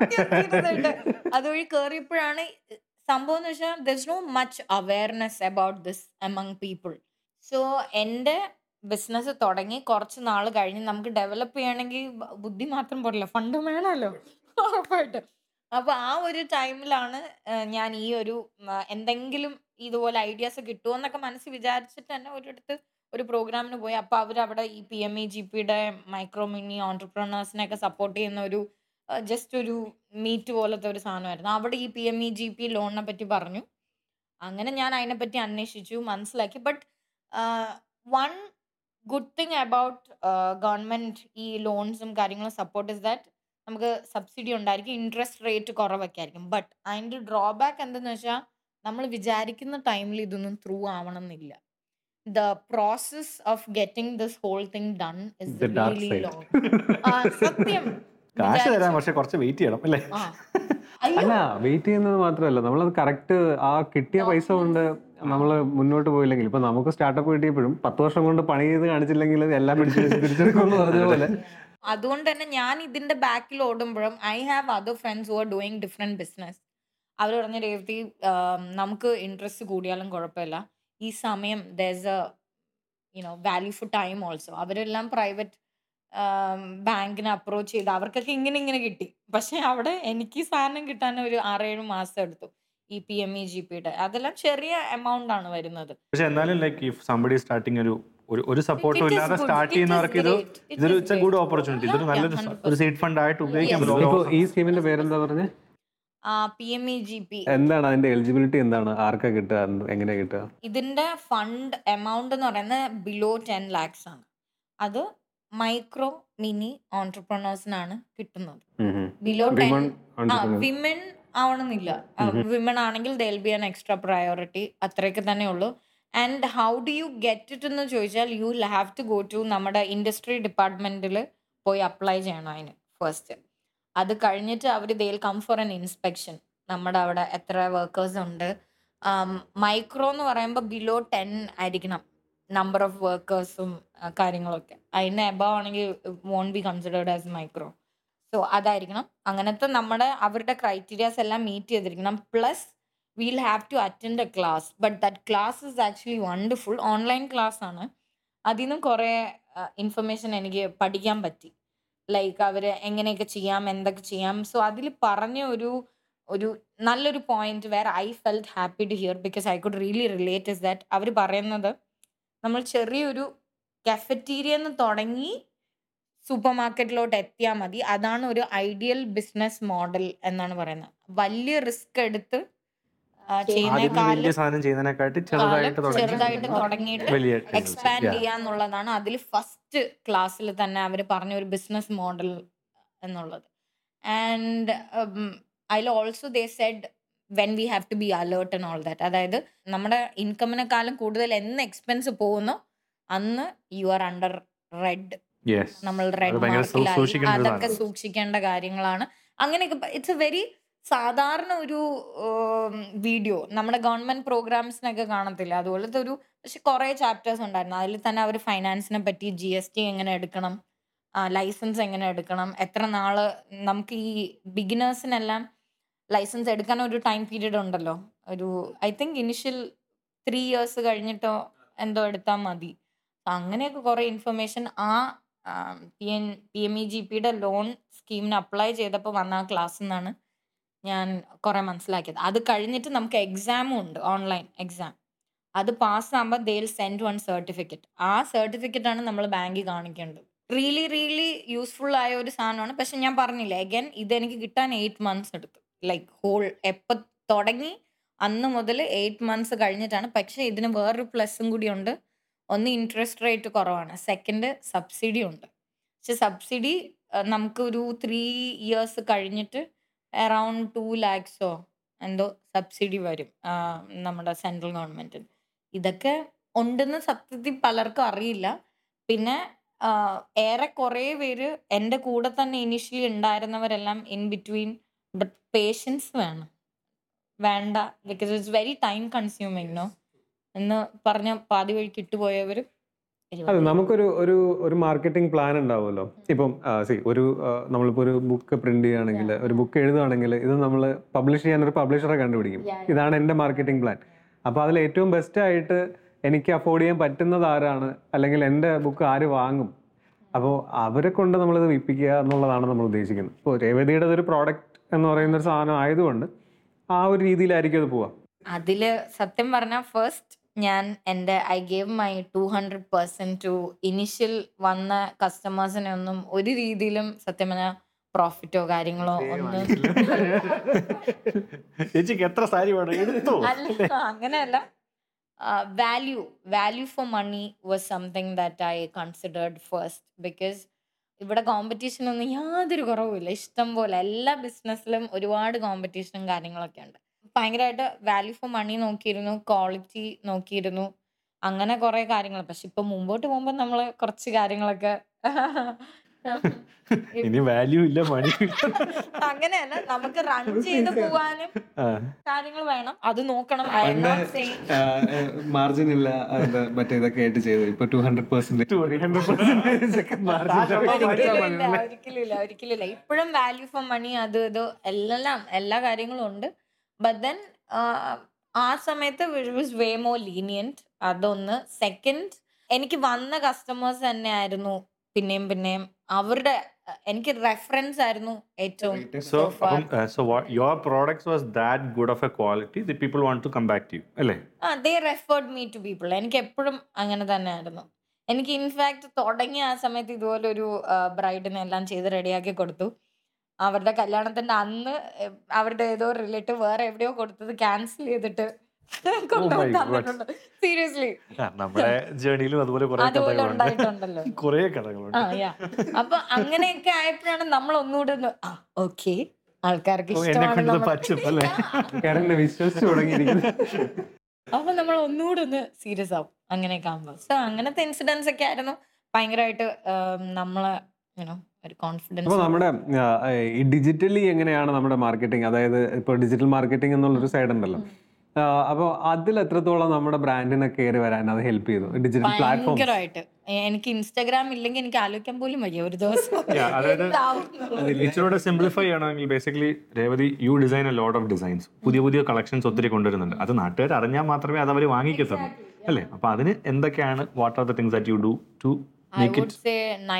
അതുവഴി കയറിയപ്പോഴാണ് സംഭവം എന്ന് വെച്ചാൽ there's no much awareness about this among people so എൻ്റെ ബിസിനസ് തുടങ്ങി കുറച്ച് നാൾ കഴിഞ്ഞ് നമുക്ക് ഡെവലപ്പ് ചെയ്യണമെങ്കിൽ ബ- ബുദ്ധി മാത്രം പോരല്ലോ ഫണ്ട് വേണമല്ലോ ഉറപ്പായിട്ടും അപ്പൊ ആ ഒരു ടൈമിലാണ് ഞാൻ ഈ ഒരു ഉം, ആ, എന്തെങ്കിലും ഇതുപോലെ ഐഡിയാസ് കിട്ടുമോ എന്നൊക്കെ മനസ്സിൽ വിചാരിച്ചിട്ട് തന്നെ ഒരിടത്ത് ഒരു പ്രോഗ്രാമിന് പോയി അപ്പൊ അവരവിടെ ഈ പി എം ഇ ജി പിയുടെ മൈക്രോ മിനി ഓൺടർപ്രണേഴ്സിനെ ഒക്കെ സപ്പോർട്ട് ചെയ്യുന്ന ഒരു ജസ്റ്റ് ഒരു മീറ്റ് പോലത്തെ ഒരു സാധനമായിരുന്നു അവിടെ ഈ P M E G P ലോണിനെ പറ്റി പറഞ്ഞു അങ്ങനെ ഞാൻ അതിനെപ്പറ്റി അന്വേഷിച്ചു മനസ്സിലാക്കി but one good thing about government ഈ ലോൺസും കാര്യങ്ങളും സപ്പോർട്ട് ഇസ് ദാറ്റ് നമുക്ക് സബ്സിഡി ഉണ്ടായിരിക്കും ഇൻട്രസ്റ്റ് റേറ്റ് കുറവൊക്കെ ആയിരിക്കും ബട്ട് അതിൻ്റെ ഡ്രോബാക്ക് എന്തെന്ന് വെച്ചാൽ നമ്മൾ വിചാരിക്കുന്ന ടൈമിൽ ഇതൊന്നും ത്രൂ ആവണം എന്നില്ല the process of getting this whole thing done is The dark really side. Long സത്യം കാശ് തരാം വിചാരിച്ചു. പക്ഷെ കുറച്ച് വെയിറ്റ് ചെയ്യണം അല്ലേ ആ. അയ്യോ അല്ല വെയിറ്റ് ചെയ്യുന്നത് മാത്രമല്ല നമ്മളത് കറക്റ്റ് ആ കിട്ടിയ പൈസ കൊണ്ട് നമ്മൾ മുന്നോട്ട് പോയില്ലെങ്കിൽ ഇപ്പൊ നമുക്ക് സ്റ്റാർട്ടപ്പ് കിട്ടിയപ്പോഴും പത്ത് വർഷം കൊണ്ട് പണി ചെയ്ത് കാണിച്ചില്ലെങ്കിൽ എല്ലാം പിടിച്ച് വെച്ച് തിരിച്ചെടുക്കുമെന്ന് പറഞ്ഞ പോലെ അതുകൊണ്ട് തന്നെ ഞാൻ ഇതിന്റെ ബാക്കിൽ ഓടുമ്പോഴും I have other friends who are doing different business അവർ പറഞ്ഞ രേവതി ആം, നമുക്ക് ഇൻട്രസ്റ്റ് കൂടിയാലും കുഴപ്പമില്ല ഈ സമയം does a you know value for time also അവരെല്ലാം പ്രൈവറ്റ് ബാങ്കിനെ അപ്രോച്ച് ചെയ്ത് അവർക്കൊക്കെ ഇങ്ങനെ ഇങ്ങനെ കിട്ടി പക്ഷെ അവിടെ എനിക്ക് ഈ സാധനം കിട്ടാൻ ഒരു ആറേഴ് മാസം എടുത്തു ഈ പി എം ഇ ജി പിയുടെ അതെല്ലാം ചെറിയ എമൗണ്ട് ആണ് വരുന്നത് പക്ഷെ എന്നാലും ലൈക്ക് ഇഫ് സംബഡി സ്റ്റാർട്ടിങ് ഒരു ഒരു ഒരു സപ്പോർട്ടും It is ഇല്ലാതെ good. സ്റ്റാർട്ട് It is ചെയ്യുന്നവർക്ക് ഇത് great. It ഇതൊരു is it's a good great. Opportunity ഇതൊരു Yeah, നല്ലൊരു yeah, സ- ഒരു സീഡ് ഫണ്ട് ആയിട്ട് ഉപയോഗിക്കാൻ Yes. പറ്റും ഇപ്പൊ ഒരു ഈ സ്കീമിന്റെ പേരെന്താ പറഞ്ഞേ P M E G P എന്താണ് അതിന്റെ എലിജിബിലിറ്റി എന്താണ് ആർക്കാ കിട്ടുക എങ്ങനെയാ കിട്ടുക ഇതിന്റെ ഫണ്ട് എമൗണ്ട് എന്ന് പറയുന്നത് ബിലോ ടെൻ ലാക്സ് ആണ് അത് മൈക്രോ മിനി ഓൺടർപ്രണേഴ്സിനാണ് കിട്ടുന്നത് ബിലോ ടെൻ Women ആ entrepreneurs. വിമൻ ആവണമെന്നില്ല വിമൻ ആണെങ്കിൽ they'll be an extra priority അത്രയൊക്കെ തന്നെ ഉള്ളൂ and how do you get it എന്ന് ചോദിച്ചാൽ you have to go to നമ്മുടെ ഇൻഡസ്ട്രി ഡിപ്പാർട്ട്മെന്റിൽ പോയി അപ്ലൈ ചെയ്യണം അതിന് ഫസ്റ്റ് അത് കഴിഞ്ഞിട്ട് അവർ they'll come for an inspection നമ്മുടെ അവിടെ എത്ര വർക്കേഴ്സ് ഉണ്ട് മൈക്രോ എന്ന് പറയുമ്പോൾ ബിലോ ടെൻ ആയിരിക്കണം നമ്പർ ഓഫ് വർക്കേഴ്സും കാര്യങ്ങളൊക്കെ അതിന് എബവ് ആണെങ്കിൽ won't be considered as micro so അതായിരിക്കണം അങ്ങനത്തെ നമ്മുടെ അവരുടെ ക്രൈറ്റീരിയാസ് എല്ലാം മീറ്റ് ചെയ്തിരിക്കണം plus we'll have to attend a class but that class is actually wonderful online class ആണ് അതിൽ നിന്നും കുറേ ഇൻഫർമേഷൻ എനിക്ക് പഠിക്കാൻ പറ്റി ലൈക്ക് അവർ എങ്ങനെയൊക്കെ ചെയ്യാം എന്തൊക്കെ ചെയ്യാം സോ അതിൽ പറഞ്ഞ ഒരു ഒരു നല്ലൊരു point where I felt happy to hear because I could really relate is that അവർ പറയുന്നത് നമ്മൾ ചെറിയൊരു കഫറ്റീരിയ തുടങ്ങി സൂപ്പർ മാർക്കറ്റിലോട്ട് എത്തിയാൽ മതി അതാണ് ഒരു ഐഡിയൽ ബിസിനസ് മോഡൽ എന്നാണ് പറയുന്നത് വലിയ റിസ്ക് എടുത്ത് ആ, ആദ്യമേ വലിയ ചെയ്യുന്നേക്കാളും സാധനം ചെയ്യുന്നതിനെക്കാട്ടി ചെറുതായിട്ട് കാലം ചെറുതായിട്ട് തുടങ്ങി തുടങ്ങിയിട്ട് വലിയ എക്സ്പാൻഡ് ചെയ്യാന്നുള്ളതാണ് അതിൽ ഫസ്റ്റ് ക്ലാസ്സിൽ തന്നെ അവർ പറഞ്ഞ ഒരു ബിസിനസ് മോഡൽ എന്നുള്ളത് ആൻഡ് അതിൽ also they said when we have to be alert and all that അതായത് നമ്മുടെ ഇൻകമിനെക്കാളും കൂടുതൽ എന്ന് എക്സ്പെൻസ് പോകുന്നോ അന്ന് you are under red yes നമ്മൾ അത് റെഡ് ഭയങ്കര സൂ- മാർക്കിലായി സൂക്ഷിക്കേണ്ട ഒരു അതൊക്കെ സാധനം. സൂക്ഷിക്കേണ്ട കാര്യങ്ങളാണ് അങ്ങനെയൊക്കെ ഇറ്റ്സ് എ വെരി സാധാരണ ഒരു വീഡിയോ നമ്മുടെ ഗവൺമെന്റ് പ്രോഗ്രാംസിനൊക്കെ കാണത്തില്ല അതുപോലത്തെ ഒരു പക്ഷെ കുറേ ചാപ്റ്റേഴ്സ് ഉണ്ടായിരുന്നു അതിൽ തന്നെ അവർ ഫൈനാൻസിനെ പറ്റി ജി എസ് ടി എങ്ങനെ എടുക്കണം ലൈസൻസ് എങ്ങനെ എടുക്കണം എത്ര നാള് നമുക്ക് ഈ ബിഗിനേഴ്സിനെല്ലാം ലൈസൻസ് എടുക്കാൻ ഒരു ടൈം പീരീഡ് ഉണ്ടല്ലോ ഒരു I think initial three years കഴിഞ്ഞിട്ടോ എന്തോ എടുത്താൽ മതി അപ്പൊ അങ്ങനെയൊക്കെ കുറേ ഇൻഫർമേഷൻ ആ P N P M E G പിയുടെ ലോൺ സ്കീമിന് അപ്ലൈ ചെയ്തപ്പോൾ വന്ന ആ ക്ലാസ്സിൽ നിന്നാണ് ഞാൻ കുറേ മനസ്സിലാക്കിയത് അത് കഴിഞ്ഞിട്ട് നമുക്ക് എക്സാമും ഉണ്ട് ഓൺലൈൻ എക്സാം അത് പാസ്സാകുമ്പോൾ ദേ സെൻഡ് വൺ സർട്ടിഫിക്കറ്റ് ആ സർട്ടിഫിക്കറ്റ് ആണ് നമ്മൾ ബാങ്കിൽ കാണിക്കേണ്ടത് റിയലി റിയലി യൂസ്ഫുൾ ആയ ഒരു സാധനമാണ് പക്ഷെ ഞാൻ പറഞ്ഞില്ലേ അഗൈൻ ഇതെനിക്ക് കിട്ടാൻ എയ്റ്റ് മന്ത്സ് എടുത്തു ലൈക്ക് ഹോൾ എപ്പോൾ തുടങ്ങി അന്ന് മുതൽ എയ്റ്റ് മന്ത്സ് കഴിഞ്ഞിട്ടാണ് പക്ഷെ ഇതിന് വേറൊരു പ്ലസും കൂടി ഉണ്ട് ഒന്ന് ഇൻട്രസ്റ്റ് റേറ്റ് കുറവാണ് സെക്കൻഡ് സബ്സിഡി ഉണ്ട് പക്ഷെ സബ്സിഡി നമുക്ക് ഒരു ത്രീ ഇയേഴ്സ് കഴിഞ്ഞിട്ട് അറൗണ്ട് ടു ലാക്സോ എന്തോ സബ്സിഡി വരും ആ, നമ്മുടെ സെൻട്രൽ ഗവൺമെൻറ്റിന് ഇതൊക്കെ ഉണ്ടെന്ന് സത്യത്തിൽ പലർക്കും അറിയില്ല പിന്നെ ആ, ഏറെ കുറേ പേര് എൻ്റെ കൂടെ തന്നെ ഇനിഷ്യലി ഉണ്ടായിരുന്നവരെല്ലാം ഇൻ ബിറ്റ്വീൻ ബട്ട് പേഷ്യൻസ് വേണം വേണ്ട because it's very time consuming no എന്ന് പറഞ്ഞ പാതി വഴിക്ക് ഇട്ടുപോയവർ അതെ നമുക്കൊരു ഒരു ഒരു മാർക്കറ്റിംഗ് പ്ലാൻ ഉണ്ടാവുമല്ലോ ഇപ്പം സി ഒരു ആ, നമ്മളിപ്പോ ഒരു ബുക്ക് പ്രിന്റ് ചെയ്യുകയാണെങ്കിൽ ഒരു ബുക്ക് എഴുതുകയാണെങ്കിൽ ഇത് നമ്മൾ പബ്ലിഷ് ചെയ്യാൻ ഒരു പബ്ലിഷറെ കണ്ടുപിടിക്കും ഇതാണ് എൻ്റെ മാർക്കറ്റിംഗ് പ്ലാൻ അപ്പോൾ അതിൽ ഏറ്റവും ബെസ്റ്റ് ആയിട്ട് എനിക്ക് അഫോർഡ് ചെയ്യാൻ പറ്റുന്നത് ആരാണ് അല്ലെങ്കിൽ എൻ്റെ ബുക്ക് ആര് വാങ്ങും അപ്പോൾ അവരെ കൊണ്ട് നമ്മളിത് വിൽപ്പിക്കുക എന്നുള്ളതാണ് നമ്മൾ ഉദ്ദേശിക്കുന്നത് ഇപ്പോൾ രേവതിയുടെ ഒരു പ്രോഡക്റ്റ് എന്ന് പറയുന്ന ഒരു സാധനം ആയതുകൊണ്ട് ആ ഒരു രീതിയിലായിരിക്കും അത് പോവാം അതില് സത്യം പറഞ്ഞാൽ ഫസ്റ്റ് ഞാൻ എൻ്റെ I gave my two hundred percent to initial വന്ന കസ്റ്റമേഴ്സിനെ ഒന്നും ഒരു രീതിയിലും സത്യം പറഞ്ഞാൽ പ്രോഫിറ്റോ കാര്യങ്ങളോ ഒന്നും ചേച്ചിക്ക് എത്ര സാരി വേണം എടുത്തോ അല്ല അങ്ങനെയല്ല value value for money was something that I considered first because ഇവിടെ കോമ്പറ്റീഷൻ ഒന്നും യാതൊരു കുറവുമില്ല ഇഷ്ടം പോലെ എല്ലാ ബിസിനസ്സിലും ഒരുപാട് കോമ്പറ്റീഷനും കാര്യങ്ങളൊക്കെ ഉണ്ട് ഭയങ്കരമായിട്ട് വാല്യൂ ഫോർ മണി നോക്കിയിരുന്നു ക്വാളിറ്റി നോക്കിയിരുന്നു അങ്ങനെ കുറെ കാര്യങ്ങൾ പക്ഷെ ഇപ്പൊ മുമ്പോട്ട് പോകുമ്പോൾ നമ്മൾ കുറച്ച് കാര്യങ്ങളൊക്കെ ഇനി വാല്യൂ ഇല്ല മണി അങ്ങനെയല്ല നമുക്ക് റൺ ചെയ്ത് പോവാനും കാര്യങ്ങൾ വേണം അത് നോക്കണം I am not saying- margin ഇല്ല മറ്റേ ഇതൊക്കെ ആയിട്ട് ചെയ്തു ഇപ്പൊ ടു ഹൺഡ്രഡ് പെർസെന്റ് ഒരിക്കലും ഇല്ല, ഒരിക്കലും ഇല്ല ഒരിക്കലും ഇല്ല ഇപ്പോഴും വാല്യൂ ഫോർ മണി അത് ഇത് എല്ലാം എല്ലാ കാര്യങ്ങളും ഉണ്ട് ബട്ട് ദെൻ ആ സമയത്ത് വാസ് വേ മോർ ലീനിയൻറ്റ് അതൊന്ന് സെക്കൻഡ് എനിക്ക് വന്ന കസ്റ്റമേഴ്സ് തന്നെ ആയിരുന്നു പിന്നെയും പിന്നെയും അവരുടെ അഹ് എനിക്ക് റെഫറൻസ് ആയിരുന്നു ഏറ്റവും so so far. So your products was that good of a quality the people want to come back to you അല്ലേ ആ they referred me to people എനിക്ക് എപ്പോഴും അങ്ങനെ തന്നെ ആയിരുന്നു എനിക്ക് ഇൻഫാക്ട് തുടങ്ങിയ ആ സമയത്ത് ഇതുപോലെ ഒരു ബ്രൈഡിനെ എല്ലാം ചെയ്ത് റെഡിയാക്കി കൊടുത്തു അവരുടെ കല്യാണത്തിന്റെ അന്ന് എ, അവരുടെ ഏതോ റിലേറ്റീവ് വേറെ എവിടെയോ കൊടുത്തത് ക്യാൻസൽ ചെയ്തിട്ട് God. സീരിയസ്ലി നമ്മുടെ ജേണിയിലും അതുപോലെ കുറെ അതുപോലെ കഥകളുണ്ട് ഉണ്ടായിട്ടുണ്ടല്ലോ കുറെ കഥകളുണ്ട് ആ യാ അപ്പൊ അങ്ങനെയൊക്കെ ആയപ്പോഴാണ് നമ്മൾ ഒന്നുകൂടെ ഒന്ന് ആ ഓക്കെ ആൾക്കാർക്ക് ഓ, എന്നെ ഇഷ്ടമാണ് കൊണ്ട് നമ്മൾ- പറ്റും അല്ലേ കാരണം വിശ്വസിച്ച് തുടങ്ങിയിരിക്കുന്നു അപ്പൊ നമ്മൾ ഒന്നുകൂടെ ഒന്ന് സീരിയസ് ആവും അങ്ങനെയൊക്കെ ആകുമ്പോൾ സോ അങ്ങനത്തെ ഇൻസിഡൻസ് ഒക്കെ ആയിരുന്നു ഭയങ്കരമായിട്ട് നമ്മളെ യുനോ ഒരു അപ്പോൾ കോൺഫിഡൻസ് നമ്മുടെ ആ, ഈ ഡിജിറ്റലി എങ്ങനെയാണ് നമ്മുടെ മാർക്കറ്റിംഗ് അതായത് ഇപ്പോൾ ഡിജിറ്റൽ മാർക്കറ്റിംഗ് എന്നുള്ളൊരു സൈഡ് ഉണ്ടല്ലോ അപ്പോൾ അതിൽ എത്രത്തോളം നമ്മുടെ ബ്രാൻഡിനെ കയറി വരാൻ അത് ഹെൽപ്പ് ചെയ്തു ഡിജിറ്റൽ പ്ലാറ്റ്ഫോം ഭയങ്കരമായിട്ട് എനിക്ക് ഇൻസ്റ്റാഗ്രാം ഇല്ലെങ്കിൽ എനിക്ക് ആലോചിക്കാൻ പോലും വയ്യ ഒരു ദിവസം Yeah, അതായത് എന്താവും എന്നുള്ളത്. ഇച്ചിരൂടെ സിംപ്ലിഫൈ ചെയ്യണമെങ്കിൽ basically Revathi you design a lot of designs പുതിയ പുതിയ കളക്ഷൻസ് ഒത്തിരി കൊണ്ടുവരുന്നുണ്ട് അത് നാട്ടുകാർ അറിഞ്ഞാൽ മാത്രമേ അത് അവർ വാങ്ങിക്കത്തുള്ളൂ അല്ലേ അപ്പൊ അതിന് എന്തൊക്കെയാണ് what are the things that you do to I make would it say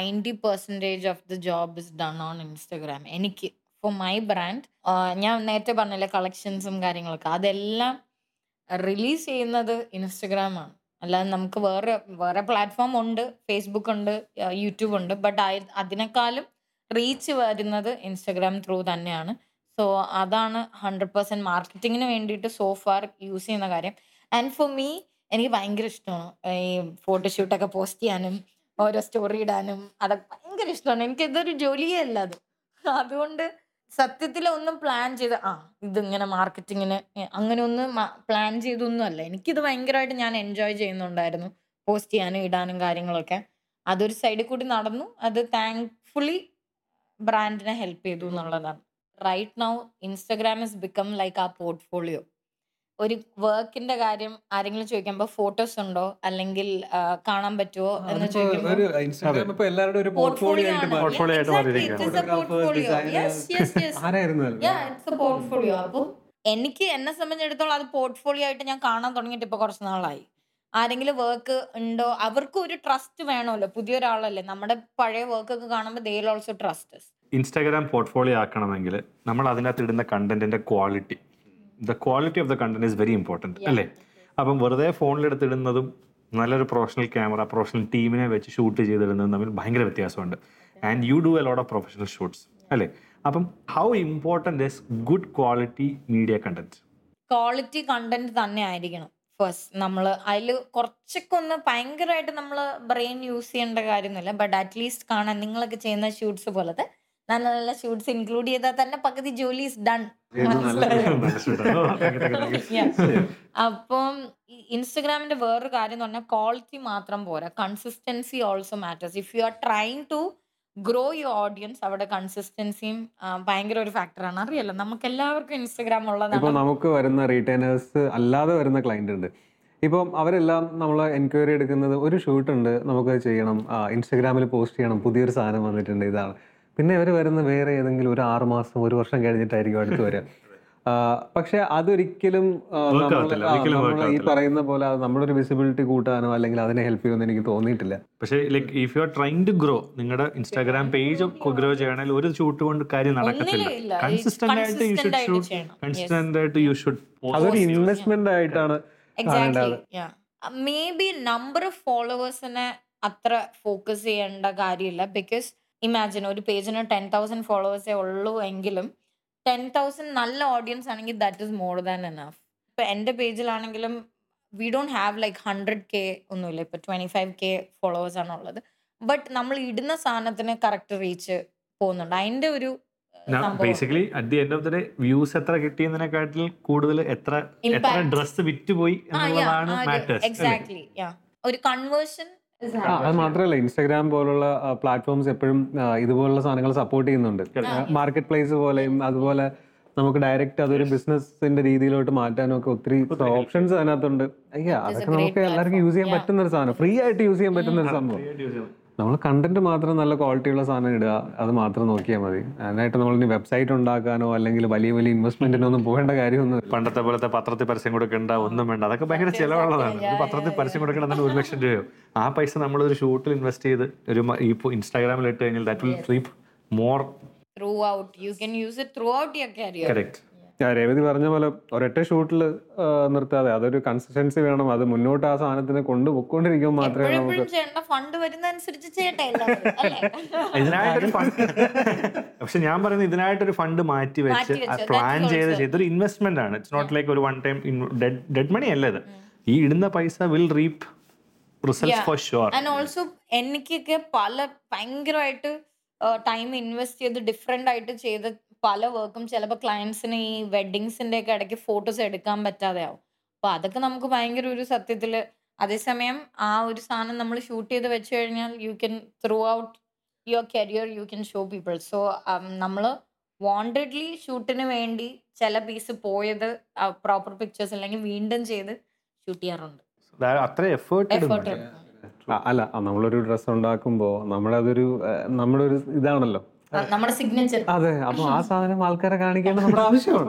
90% of the job is done on Instagram. എനിക്ക് ഫോർ മൈ ബ്രാൻഡ് ഞാൻ നേരത്തെ പറഞ്ഞില്ലേ കളക്ഷൻസും കാര്യങ്ങളൊക്കെ അതെല്ലാം റിലീസ് ചെയ്യുന്നത് ഇൻസ്റ്റഗ്രാമാണ് അല്ലാതെ നമുക്ക് വേറെ വേറെ പ്ലാറ്റ്ഫോം ഉണ്ട് ഫേസ്ബുക്ക് ഉണ്ട് യൂട്യൂബ് ഉണ്ട് ബട്ട് അതിനേക്കാളും റീച്ച് വരുന്നത് ഇൻസ്റ്റഗ്രാം ത്രൂ തന്നെയാണ് സോ അതാണ് ഹൺഡ്രഡ് പെർസെൻറ്റ് മാർക്കറ്റിങ്ങിന് വേണ്ടിയിട്ട് സോ ഫാർ യൂസ് ചെയ്യുന്ന കാര്യം ആൻഡ് ഫോർ മീ എനിക്ക് ഭയങ്കര ഇഷ്ടമാണ് ഈ ഫോട്ടോഷൂട്ടൊക്കെ പോസ്റ്റ് ചെയ്യാനും ഓരോ സ്റ്റോറി ഇടാനും അതൊക്കെ ഭയങ്കര ഇഷ്ടമാണ് എനിക്ക് ഇതൊരു ജോലിയേ അല്ല അത് അതുകൊണ്ട് സത്യത്തിൽ ഒന്നും പ്ലാൻ ചെയ്ത് ആ ഇതിങ്ങനെ മാർക്കറ്റിങ്ങിന് അങ്ങനെ ഒന്നും പ്ലാൻ ചെയ്തൊന്നും അല്ല എനിക്കിത് ഭയങ്കരമായിട്ട് ഞാൻ എൻജോയ് ചെയ്യുന്നുണ്ടായിരുന്നു പോസ്റ്റ് ചെയ്യാനും ഇടാനും കാര്യങ്ങളൊക്കെ അതൊരു സൈഡിൽ കൂടി നടന്നു അത് താങ്ക്ഫുള്ളി ബ്രാൻഡിനെ ഹെൽപ്പ് ചെയ്തു എന്നുള്ളതാണ് right now Instagram is become like ആ പോർട്ട്ഫോളിയോ ഒരു വർക്കിന്റെ കാര്യം ആരെങ്കിലും ചോദിക്കുമ്പോൾ ഫോട്ടോസ് ഉണ്ടോ അല്ലെങ്കിൽ ആ, കാണാൻ പറ്റുമോ എന്ന് ചോദിക്കുമ്പോൾ ഒരു ഇൻസ്റ്റാഗ്രാം ഇപ്പൊ എല്ലാവരുടെ ഒരു പോർട്ട്ഫോളിയോ ആയിട്ട് മാറി. Portfolio ആയിട്ട് മാറിയിരിക്കുകയാണ്. Photographers, designers, ആരായിരുന്നു അത്? പോർട്ട്ഫോളിയോ അപ്പോൾ എനിക്ക് എന്നെ സംബന്ധിച്ചിടത്തോളം അത് പോർട്ട്ഫോളിയോ ആയിട്ട് ഞാൻ കാണാൻ തുടങ്ങിയിട്ട് ഇപ്പൊ കുറച്ച് നാളായി ആരെങ്കിലും വർക്ക് ഉണ്ടോ അവർക്ക് ഒരു ട്രസ്റ്റ് വേണമല്ലോ പുതിയൊരാളല്ലേ നമ്മുടെ പഴയ വർക്ക് ഒക്കെ കാണുമ്പോൾ they also trust Instagram portfolio ആക്കണമെങ്കിൽ നമ്മൾ അതിനകത്ത് ഇടുന്ന കണ്ടന്റിന്റെ quality the quality of the content is very important അല്ലേ അപ്പം വെറുതെ ഫോണിലെടുത്ത് ഇടുന്നതും നല്ലൊരു പ്രൊഫഷണൽ ക്യാമറ പ്രൊഫഷണൽ ടീമിനെ വെച്ച് ഷൂട്ട് ചെയ്തിടുന്നതും തമ്മിൽ ഭയങ്കര വ്യത്യാസമുണ്ട് and you do a lot of professional shoots അല്ലേ അപ്പം how important is good quality media content quality content തന്നെ ആയിരിക്കണം ഫസ്റ്റ് നമ്മൾ അതിൽ കുറച്ചൊക്കെ ഒന്ന് ഭയങ്കരമായിട്ട് നമ്മൾ ബ്രെയിൻ യൂസ് ചെയ്യേണ്ട കാര്യമൊന്നുമില്ല ബട്ട് അറ്റ്ലീസ്റ്റ് കാണാൻ നിങ്ങളൊക്കെ ചെയ്യുന്ന ഷൂട്ട്സ് പോലത്തെ നല്ല നല്ല ഷൂട്ട്സ് ഇൻക്ലൂഡ് ചെയ്താൽ തന്നെ പകുതി ജോലി ഇസ് ഡൺ അപ്പം ഇൻസ്റ്റഗ്രാമിന്റെ വേറൊരു കാര്യം എന്ന് പറഞ്ഞാൽ ക്വാളിറ്റി മാത്രം പോരാ consistency also matters if you are trying to grow your audience അവിടെ കൺസിസ്റ്റൻസിയും ഭയങ്കര ഒരു ഫാക്ടറാണ് അറിയാലോ നമുക്ക് എല്ലാവർക്കും ഇൻസ്റ്റഗ്രാം ഇപ്പോൾ ഉള്ളതാണ് നമുക്ക് വരുന്ന റീറ്റെയിനേഴ്സ് അല്ലാതെ വരുന്ന ക്ലയന്റ് ഉണ്ട് ഇപ്പം അവരെല്ലാം നമ്മൾ എൻക്വയറി എടുക്കുന്നത് ഒരു ഷൂട്ട് ഉണ്ട് നമുക്ക് ചെയ്യണം ഇൻസ്റ്റഗ്രാമിൽ പോസ്റ്റ് ചെയ്യണം പുതിയൊരു സാധനം വന്നിട്ടുണ്ട് ഇതാണ് പിന്നെ ഇവർ വരുന്ന വേറെ ഏതെങ്കിലും ഒരു ആറ് മാസം ഒരു വർഷം കഴിഞ്ഞിട്ടായിരിക്കും അടുത്ത് വരിക ആ, പക്ഷെ അതൊരിക്കലും ആ, Work നമ്മള് ആവത്തില്ല, ആ, ഒരിക്കലും work നമ്മള് ഈ ആവത്തില്ല. പറയുന്ന പോലെ അത് നമ്മുടെ ഒരു വിസിബിലിറ്റി കൂട്ടാനോ അല്ലെങ്കിൽ അതിനെ ഹെൽപ്പ് ചെയ്യുമെന്ന് എനിക്ക് തോന്നിയിട്ടില്ല പക്ഷേ like if you are trying to grow നിങ്ങളുടെ ഇൻസ്റ്റാഗ്രാം പേജ് ഗ്രോ ചെയ്യണമെങ്കിൽ ഒരു ഷൂട്ട് കൊണ്ട് കാര്യം നടക്കത്തില്ല ഒന്നിലും ഇല്ല. കൺസിസ്റ്റന്റ് ആയിട്ട് യു consistent ഷുഡ് ആയിട്ട് ഷൂട്ട് ചെയ്യണം. കൺസിസ്റ്റന്റ് ആയിട്ട് യു ഷുഡ് അതൊരു ഇൻവെസ്റ്റ്മെന്റ് ആയിട്ടാണ് exactly may be number of ഫോളോവേഴ്സിനെ അത്ര ഫോക്കസ് ചെയ്യേണ്ട കാര്യമില്ല ബിക്കോസ് ഇമാജിൻ ഒരു പേജിന് ടെൻ തൗസൻഡ് ഫോളോവേഴ്സേ ഉള്ളൂ എങ്കിലും ടെൻ തൗസൻഡ് നല്ല ഓഡിയൻസ് ആണെങ്കിൽ that is more than enough ഇപ്പൊ എന്റെ പേജിലാണെങ്കിലും we don't have like hundred K ഒന്നുമില്ല ഇപ്പൊ ട്വന്റി ഫൈവ് കെ ഫോളോവേഴ്സ് ആണ് ഉള്ളത് ബട്ട് നമ്മൾ ഇടുന്ന സാധനത്തിന് കറക്റ്റ് റീച്ച് പോകുന്നുണ്ട് അതിന്റെ ഒരു ഏഹ്, സംഭവം basically at the end of the day views എത്ര കിട്ടിയെന്നതിനെക്കാട്ടിൽ കൂടുതൽ എത്ര എത്ര Impact. ഡ്രസ് വിറ്റുപോയി എന്നുള്ളതാണ് മാറ്റേഴ്സ് എക്സാക്ട്ലി ഒരു കൺവേർഷൻ ആ, അത് മാത്രമല്ല ഇൻസ്റ്റാഗ്രാം പോലുള്ള പ്ലാറ്റ്ഫോംസ് എപ്പോഴും ആ, ഇതുപോലുള്ള സാധനങ്ങൾ സപ്പോർട്ട് ചെയ്യുന്നുണ്ട് മാർക്കറ്റ് പ്ലേസ് പോലെയും അതുപോലെ നമുക്ക് ഡയറക്റ്റ് അതൊരു ബിസിനസിന്റെ രീതിയിലോട്ട് മാറ്റാനും ഒക്കെ ഒത്തിരി ഓപ്ഷൻസ് അതിനകത്തുണ്ട് അയ്യാ അതൊക്കെ great നമുക്ക് എല്ലാവർക്കും യൂസ് ചെയ്യാൻ platform. പറ്റുന്ന ഒരു സാധനം ഫ്രീ ആയിട്ട് യൂസ് ചെയ്യാൻ പറ്റുന്ന ഒരു സംഭവം നമ്മൾ കണ്ടന്റ് മാത്രം നല്ല ക്വാളിറ്റിയുള്ള സാധനം ഇടുക അത് മാത്രം നോക്കിയാൽ മതി അതിനായിട്ട് നമ്മൾ ഇനി വെബ്സൈറ്റ് ഉണ്ടാക്കാനോ അല്ലെങ്കിൽ വലിയ വലിയ ഇൻവെസ്റ്റ്മെന്റിനോ ഒന്നും പോകേണ്ട കാര്യമൊന്നും പണ്ടത്തെ പോലത്തെ പത്രത്തിൽ പരസ്യം കൊടുക്കേണ്ട ഒന്നും വേണ്ട അതൊക്കെ ഭയങ്കര ചിലവുള്ളതാണ് ഒരു പത്രത്തിൽ പരസ്യം കൊടുക്കണം തന്നെ ഒരു ലക്ഷം രൂപയോ ആ പൈസ നമ്മൾ ഒരു ഷൂട്ടിൽ ഇൻവെസ്റ്റ് ചെയ്ത് ഒരു മ- ഈ ഇൻസ്റ്റാഗ്രാമിൽ ഇട്ട് കഴിഞ്ഞാൽ that will reap more throughout you can use it throughout your career correct ആ, രേവതി പറഞ്ഞ പോലെ ഒരൊറ്റ ഷൂട്ടിൽ നിർത്താതെ അതൊരു കൺസിസ്റ്റൻസി വേണം അത് മുന്നോട്ട് ആ സാധനത്തിനെ കൊണ്ടുപോയിക്കൊണ്ടിരിക്കുമ്പോൾ മാത്രമേ നമുക്ക് എപ്പോഴും ചെയ്യേണ്ട ഫണ്ട് വരുന്നതനുസരിച്ച് ചെയ്യട്ടെ എല്ലാവരും അല്ലേ ഇതിനായിട്ടൊരു ഫണ്ട് പക്ഷെ ഞാൻ പറയുന്നത് ഇതിനായിട്ടൊരു ഫണ്ട് മാറ്റി വെച്ച് മാറ്റി വെച്ച്, പ്ലാൻ that's ചെയ്ത് also. ചെയ്തൊരു ഇൻവെസ്റ്റ്മെന്റ് ആണ് ഇറ്റ്സ് നോട്ട് ലൈക്ക് ഒരു വൺ ടൈം ഡെഡ് മണി അല്ല ഇത് ഈ ഇടുന്ന പൈസ will reap result for sure and also എനിക്കൊക്കെ പല ഭയങ്കരമായിട്ട് ടൈം ഇൻവെസ്റ്റ് ചെയ്ത് ഡിഫറെന്റ് ആയിട്ട് ചെയ്ത പല വർക്കും ചിലപ്പോൾ ക്ലയൻസിന് ഈ വെഡിങ്സിന്റെ ഒക്കെ ഇടയ്ക്ക് ഫോട്ടോസ് എടുക്കാൻ പറ്റാതെ ആവും അപ്പൊ അതൊക്കെ നമുക്ക് ഭയങ്കര ഒരു സത്യത്തില് അതേസമയം ആ ഒരു സാധനം നമ്മൾ ഷൂട്ട് ചെയ്ത് വെച്ച് കഴിഞ്ഞാൽ you can throughout your career you can show people so നമ്മൾ വാണ്ടഡ്ലി ഷൂട്ടിന് വേണ്ടി ചില പീസ് പോയത് പ്രോപ്പർ പിക്ചേഴ്സ് അല്ലെങ്കിൽ വീണ്ടും ചെയ്ത് ഷൂട്ട് ചെയ്യാറുണ്ട് അത്ര എഫേർട്ട് എഫേർട്ട് ഇടുന്നുണ്ട് ആ, അല്ല ആ, നമ്മളൊരു ഡ്രസ്സ് ഉണ്ടാക്കുമ്പോൾ നമ്മുടെ അതൊരു ആ, നമ്മുടെ ഒരു ഇതാണല്ലോ നമ്മുടെ സിഗ്നേച്ചർ അതെ അപ്പൊ ആ സാധനം ആൾക്കാരെ കാണിക്കേണ്ടത് നമ്മുടെ ആവശ്യമാണ്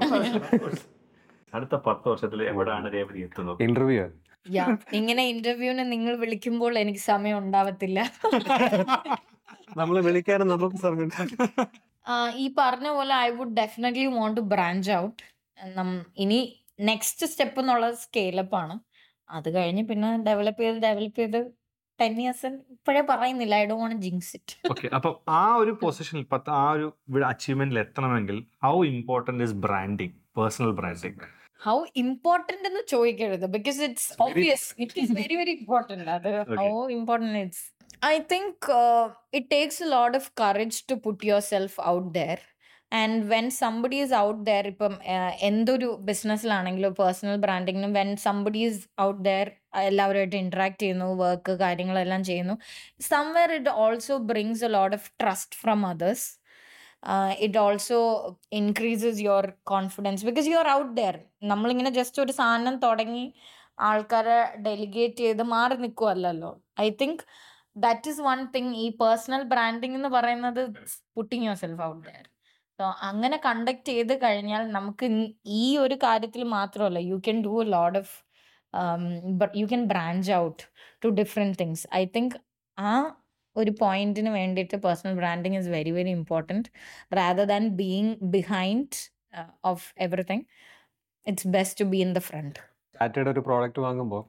അടുത്ത പത്ത് വർഷത്തിൽ എവിടെയാണ് രേവതി എത്തുന്നത് ഇന്റർവ്യൂ യാ ഇങ്ങനെ ഇന്റർവ്യൂവിന് നിങ്ങൾ വിളിക്കുമ്പോൾ എനിക്ക് സമയം ഉണ്ടാവത്തില്ല നമ്മൾ വിളിക്കാനും നമുക്ക് സമയം ആ, ഈ പറഞ്ഞ പോലെ I would definitely want to branch out ഇനി നെക്സ്റ്റ് സ്റ്റെപ്പ് എന്നുള്ളത് സ്കെയിലപ്പ് ആണ് അത് കഴിഞ്ഞ് പിന്നെ ഡെവലപ്പ് ചെയ്ത് ഡെവലപ്പ് ചെയ്ത് ടെൻ ഇയേഴ്സ് ഇപ്പോഴേ പറയുന്നില്ല ഐ ഡോ വോണ്ട് ജിങ്സ് ഇറ്റ് ഓക്കെ അപ്പൊ ആ ഒരു പൊസിഷനിൽ പത്ത് ആ ഒരു അച്ചീവ്മെന്റിൽ എത്തണമെങ്കിൽ how important is branding personal branding how important എന്ന് ചോദിക്കരുത് because it's obvious it is very very important അത് how important it's I think it takes a lot of courage to put yourself out there and when somebody is out there ഇപ്പം uh, എന്തൊരു ബിസിനസ്സിലാണെങ്കിലും personal ബ്രാൻഡിങ്ങിനും when somebody is out there എല്ലാവരുമായിട്ട് interact ചെയ്യുന്നു work കാര്യങ്ങളെല്ലാം ചെയ്യുന്നു somewhere it also brings a lot of trust from others it also increases your confidence because you are out there നമ്മളിങ്ങനെ just ഒരു സാധനം തുടങ്ങി ആൾക്കാരെ ഡെലിഗേറ്റ് ചെയ്ത് മാറി നിൽക്കുമല്ലോ I think that is one thing ഈ പേഴ്സണൽ ബ്രാൻഡിങ് എന്ന് പറയുന്നത് putting yourself out there so അങ്ങനെ കണ്ടക്ട് ചെയ്ത് കഴിഞ്ഞാൽ നമുക്ക് ഇൻ- ഈ ഒരു കാര്യത്തിൽ മാത്രമല്ല you can do a lot of you can branch out to different things I think ആ ഒരു പോയിന്റിന് വേണ്ടിയിട്ട് personal branding is very very important rather than being behind uh, of everything it's best to be in the front ടാറ്റയുടെ ഒരു product വാങ്ങുമ്പോൾ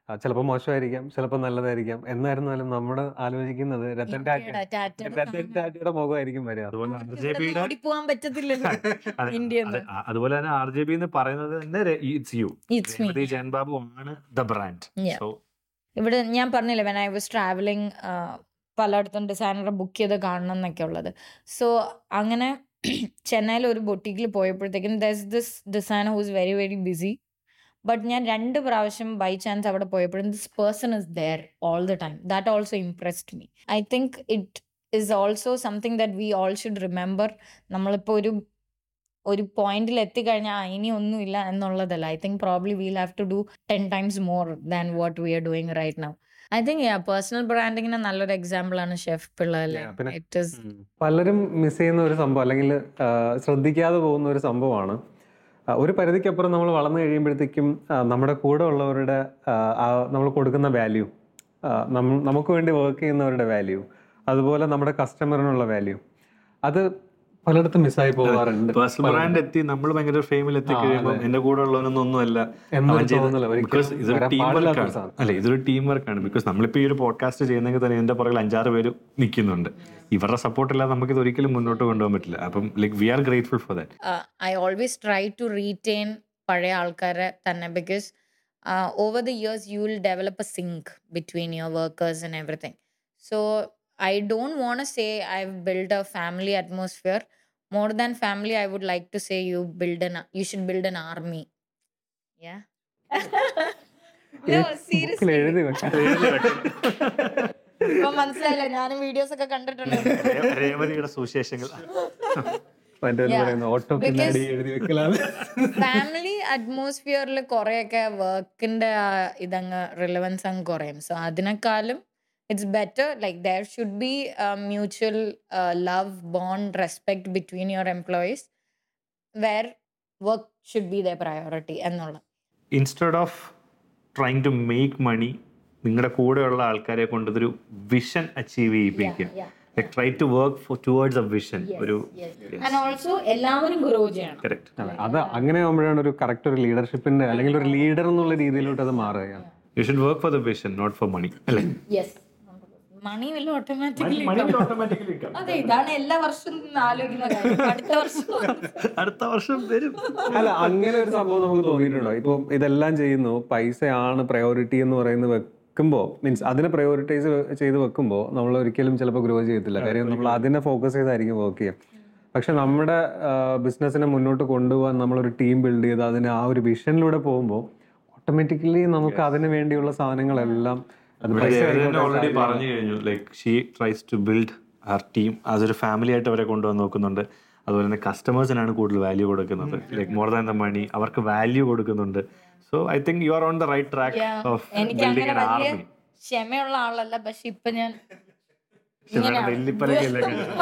ചിലപ്പോൾ മോശമായിരിക്കാം ചിലപ്പോൾ നല്ലതായിരിക്കാം എന്നായിരുന്നാലും നമ്മൾ ആലോചിക്കുന്നത് രത്തൻ ടാറ്റ രത്തൻ ടാറ്റയുടെ മുഖമായിരിക്കും വരിക അതുപോലെ ആർ ജെ ബിയുടെ ഓടിപ്പോവാൻ പറ്റത്തില്ലല്ലോ ഇന്ത്യന്ന്. അതുപോലെ തന്നെ ആർ ജെ ബി എന്ന് പറയുന്നത് തന്നെ it's you it's me Revathi Jayan Babu ആണ് ദ ബ്രാൻഡ് Yeah. സോ ഇവിടെ ഞാൻ പറഞ്ഞില്ലേ വെൻ ഐ വാസ് ട്രാവലിംഗ് പലയിടത്തും ഡിസൈനറെ ബുക്ക് ചെയ്ത് കാണണം എന്നൊക്കെ ഉള്ളത് സോ അങ്ങനെ ചെന്നൈയിൽ ഒരു ബൊട്ടിക്കിൽ പോയപ്പോഴത്തേക്കും this this designer who's very very busy but ഞാൻ രണ്ട് പ്രാവശ്യം ബൈ ചാൻസ് അവിടെ പോയപ്പോഴും this person is there all the time that also impressed me I think it is also something that we all should remember നമ്മളിപ്പോൾ ഒരു ഒരു പോയിന്റിൽ എത്തിക്കഴിഞ്ഞാൽ "ആ, ഇനി ഒന്നുമില്ല എന്നുള്ളതല്ല I think probably we'll have to do ten times more than what we are doing right now I think personal ബ്രാൻഡിങ്ങിന് നല്ലൊരു എക്സാമ്പിൾ ആണ് ഷെഫ് പിള്ളേർ Yeah, പിന്നെ- ഇറ്റ് ഇസ് പലരും മിസ് ചെയ്യുന്ന ഒരു സംഭവം അല്ലെങ്കിൽ ആ, ശ്രദ്ധിക്കാതെ പോകുന്ന ഒരു സംഭവമാണ് ആ, ഒരു പരിധിക്കപ്പുറം നമ്മൾ വളർന്നു കഴിയുമ്പോഴത്തേക്കും ആ, നമ്മുടെ കൂടെ ഉള്ളവരുടെ നമ്മൾ കൊടുക്കുന്ന വാല്യൂ നമുക്ക് വേണ്ടി വർക്ക് ചെയ്യുന്നവരുടെ വാല്യൂ അതുപോലെ നമ്മുടെ കസ്റ്റമറിനുള്ള വാല്യൂ അത് പലയിടത്തും മിസ്സായി പോകാറുണ്ട് പേഴ്സണൽ ബ്രാൻഡ് എത്തി നമ്മൾ ഭയങ്കര ഫെയിമിൽ എത്തി ആ, കഴിയുമ്പോൾ അതെ. എന്റെ കൂടെ ഉള്ളവനൊന്നും ഒന്നുമല്ല എന്നൊരു അവൻ ചെയ്ത- തോന്നല് ഒരിക്കലും because ഇതൊരു വരാൻ ടീം പാടില്ലാത്ത വർക്കാണ് ഒരു സാധനം. അല്ലെ ഇതൊരു ടീം വർക്കാണ് ബിക്കോസ് നമ്മളിപ്പോ ഈ ഒരു പോഡ്കാസ്റ്റ് ചെയ്യുന്നെങ്കിൽ തന്നെ ഇതിന്റെ പുറകിൽ അഞ്ചാറ് പേര് നിൽക്കുന്നുണ്ട് ഇവരുടെ സപ്പോർട്ട് ഇല്ലാതെ നമുക്ക് ഇത് ഒരിക്കലും മുന്നോട്ട് കൊണ്ടുപോകാൻ പറ്റില്ല അപ്പം like we are grateful for that I always try to retain പഴയ ആൾക്കാരെ തന്നെ because over the years you will develop a sync between your workers and everything so I don't want say I build a family atmosphere more than family i would like to say you build an you should build an army yeah no ബുക്കിൽ seriously എഴുതി വെക്കാം ഇപ്പൊ മനസ്സിലായില്ല ഞാനും videos ഒക്കെ കണ്ടിട്ടുണ്ട് രേവതിയുടെ സുവിശേഷങ്ങൾ മറ്റേ Yeah. പറയുന്ന ഓട്ടോ പിന്നാടി എഴുതി വെക്കലാണ് ഫാമിലി അറ്റ്മോസ്ഫിയറിൽ കുറെയൊക്കെ വർക്കിന്റെ ഇതങ്ങ് റിലവൻസ് അങ്ങ് കുറയും സോ അതിനേക്കാളും it's better like there should be mutual love bond respect between your employees where work should be the priority എന്നുള്ള instead of trying to make money നിങ്ങളുടെ കൂടെയുള്ള ആൾക്കാരെ കൊണ്ട് ഇതൊരു വിഷൻ അച്ചീവ് ചെയ്യിപ്പിക്കുക like try to work for towards a vision ഒരു and also എല്ലാവരും grow ചെയ്യണം കറക്റ്റ് അതെ അത് അങ്ങനെ ആകുമ്പോഴാണ് ഒരു കറക്റ്റ് ഒരു ലീഡർഷിപ്പിന്റെ അല്ലെങ്കിൽ ഒരു ലീഡർ എന്നുള്ള രീതിയിലോട്ട് അത് മാറുകയാണ് you should work for the vision not for money അല്ലേ യെസ് മണി വല്ല ഓട്ടോമാറ്റിക്കലി അതെ ഇതാണ് എല്ലാ വർഷവും ആലോചിക്കുന്ന കാര്യം അടുത്ത വർഷം അടുത്ത വർഷം വരും അല്ല അങ്ങനെ ഒരു സംഭവം നമുക്ക് തോന്നിയിട്ടുണ്ടോ ഇപ്പൊ ഇതെല്ലാം ചെയ്യുന്നു പൈസയാണ് പ്രയോറിറ്റി എന്ന് പറയുന്നത് വെക്കുമ്പോൾ മീൻസ് അതിനെ പ്രയോറിറ്റൈസ് ചെയ്ത് വെക്കുമ്പോൾ നമ്മൾ ഒരിക്കലും ചിലപ്പോൾ ഗ്രോ ചെയ്യത്തില്ല കാര്യം നമ്മൾ അതിനെ ഫോക്കസ് ചെയ്തായിരിക്കും വർക്ക് ചെയ്യുക പക്ഷെ നമ്മുടെ ബിസിനസ്സിനെ മുന്നോട്ട് കൊണ്ടുപോകാൻ നമ്മളൊരു ടീം ബിൽഡ് ചെയ്ത് അതിന് ആ ഒരു വിഷനിലൂടെ പോകുമ്പോൾ ഓട്ടോമാറ്റിക്കലി നമുക്ക് അതിന് വേണ്ടിയുള്ള സാധനങ്ങളെല്ലാം അത് പൈസ ആയിക്കോട്ടെ, ഓൾറെഡി കാര്യങ്ങൾ- പറഞ്ഞു കഴിഞ്ഞു like she tries to build our team as ഒരു ഫാമിലി ആയിട്ട് അവരെ കൊണ്ടുവന്ന് നോക്കുന്നുണ്ട് അതുപോലെ തന്നെ കസ്റ്റമേഴ്സിനാണ് കൂടുതൽ വാല്യൂ കൊടുക്കുന്നത് like more than the money അവർക്ക് വാല്യൂ കൊടുക്കുന്നുണ്ട് so I think you are on the right track Yeah. Of എനിക്ക് ബിൽഡിംഗ് അങ്ങനെ ആൻ വലിയ ആർമി ക്ഷമയുള്ള ആളല്ല പക്ഷെ ഇപ്പൊ ഞാൻ നെല്ലിപ്പലകയല്ലേ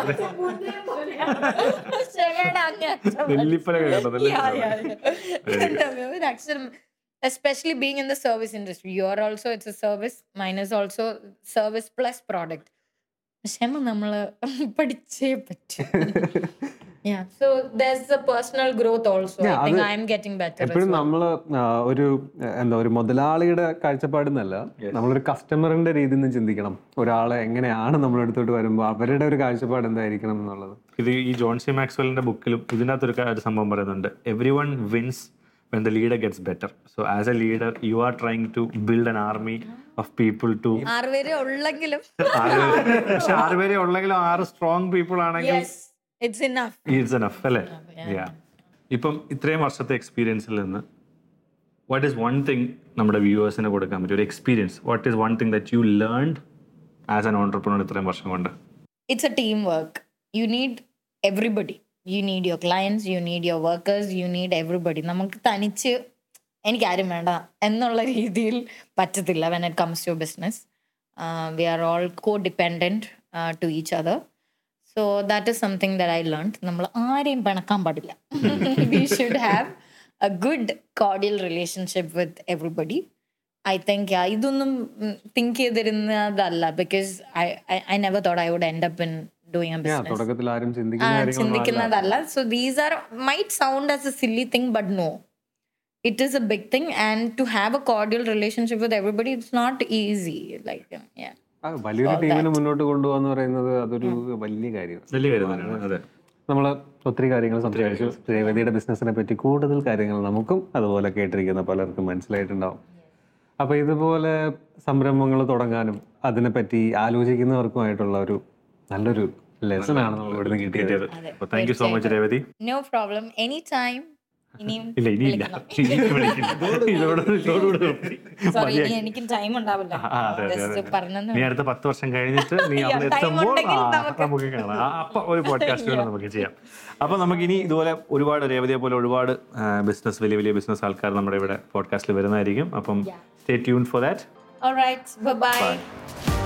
ക്ഷമയുടെ അങ്ങേയറ്റം. നെല്ലിപ്പലക കണ്ടതല്ലേ Yeah, yeah, yeah. എന്താ ഒരു അക്ഷരം especially being in the service industry you are also it's a service minus also service plus product ക്ഷമ നമ്മള് പഠിച്ചേ പറ്റും so the personal growth also I Yeah, think അത് ഐ എം ഗെറ്റിംഗ് ബെറ്റർ എപ്പോഴും നമ്മള് ആ, ഒരു ആ, എന്താ ഒരു മുതലാളിയുടെ കാഴ്ചപ്പാട് എന്നല്ല നമ്മളൊരു കസ്റ്റമറിന്റെ രീതിയിൽ നിന്ന് ചിന്തിക്കണം ഒരാളെ എങ്ങനെയാണ് നമ്മുടെ അടുത്തോട്ട് വരുമ്പോൾ അവരുടെ ഒരു കാഴ്ചപ്പാട് എന്തായിരിക്കണം എന്നുള്ളത് ഇത് ഈ ജോൺസി മാക്സ്വെലിന്റെ ബുക്കിലും ഇതിനകത്തൊരു ക- ഒരു സംഭവം പറയുന്നുണ്ട് everyone wins when the leader gets better so as a leader you are trying to build an army of people to ആറുപേരെ ഉള്ളെങ്കിലും പക്ഷെ ആറ് പേരെ ഉള്ളെങ്കിലും ആറ് സ്ട്രോങ് പീപ്പിൾ ആണെങ്കിൽ yes it's enough it's enough അല്ലേ Yeah. ഇപ്പം ഇത്രയും വർഷത്തെ എക്സ്പീരിയൻസിൽ നിന്ന് വാട്ട് ഈസ് വൺ തിങ് നമ്മുടെ വ്യൂവേഴ്സിന് കൊടുക്കാൻ പറ്റും ഒരു experience what is one thing that you learned as an entrepreneur ഇത്രയും വർഷം കൊണ്ട് it's a teamwork. You need everybody. You need your clients, you need your workers, you need everybody. നമുക്ക് തനിച്ച് എനിക്ക് ആരും വേണ്ട എന്നുള്ള രീതിയിൽ പറ്റത്തില്ല when it comes to business we are all codependent to each other so that is something that I learn നമ്മൾ ആരെയും പിണക്കാൻ പാടില്ല we should have a good cordial relationship with everybody I think ഇതൊന്നും think ചെയ്തിരുന്നതല്ല because I never thought I would end up in doing a Yeah, business തുടക്കത്തിൽ ആരും ചിന്തിക്കുന്ന കാര്യങ്ങളൊന്നും അല്ല. ചിന്തിക്കുന്നതല്ല so these are might sound as a silly thing but no it is a big thing and to have a cordial relationship with everybody it's not easy like um, yeah ആ, വലിയൊരു ടീമിനെ മുന്നോട്ട് കൊണ്ടുപോകാന്ന് പറയുന്നത് അതൊരു വലിയ കാര്യമാണ് വലിയ കാര്യം തന്നെയാണ് അതെ നമ്മൾ ഒത്തിരി കാര്യങ്ങൾ സംസാരിച്ചു രേവതിയുടെ ബിസിനസ്സിനെ പറ്റി കൂടുതൽ കാര്യങ്ങൾ നമുക്കും അതുപോലെ കേട്ടിരിക്കുന്ന പലർക്കും മനസ്സിലായിട്ടുണ്ടാവും അപ്പോൾ ഇതുപോലെ സംരംഭങ്ങൾ തുടങ്ങാനും അതിനെപ്പറ്റി ആലോചിക്കുന്നവർക്കുമായിട്ടുള്ള ഒരു നല്ലൊരു ലെസൺ ആണ് നമ്മൾ ഇവിടുന്ന് കിട്ടിയത് അപ്പോൾ thank you so much Revathi no problem anytime ഇനിയും ഇല്ല ഇനിയില്ല ഇനി വിളിക്കില്ല. ഇതോടെ ഇതോടുകൂടി നിർത്തി. സോറി ഇനി എനിക്ക് ടൈം ഉണ്ടാവില്ല ആ, അതെ, അതെ, Just അതെ. പറഞ്ഞെന്ന് നീ അടുത്ത പത്ത് വർഷം കഴിഞ്ഞിട്ട് നീ Yeah, അവിടെ time എത്തുമ്പോൾ ഉണ്ടെങ്കിൽ ആ, നമുക്ക് നമുക്ക് കാണാം ആ, അപ്പൊ ഒരു പോഡ്കാസ്റ്റ് വേണം നമുക്ക് ചെയ്യാം അപ്പൊ നമുക്ക് ഇനി ഇതുപോലെ ഒരുപാട് രേവതിയെ പോലെ ഒരുപാട് ബിസിനസ് വലിയ വലിയ ബിസിനസ് ആൾക്കാർ നമ്മുടെ ഇവിടെ പോഡ്കാസ്റ്റിൽ വരുന്നതായിരിക്കും അപ്പം stay tuned for that all right bye bye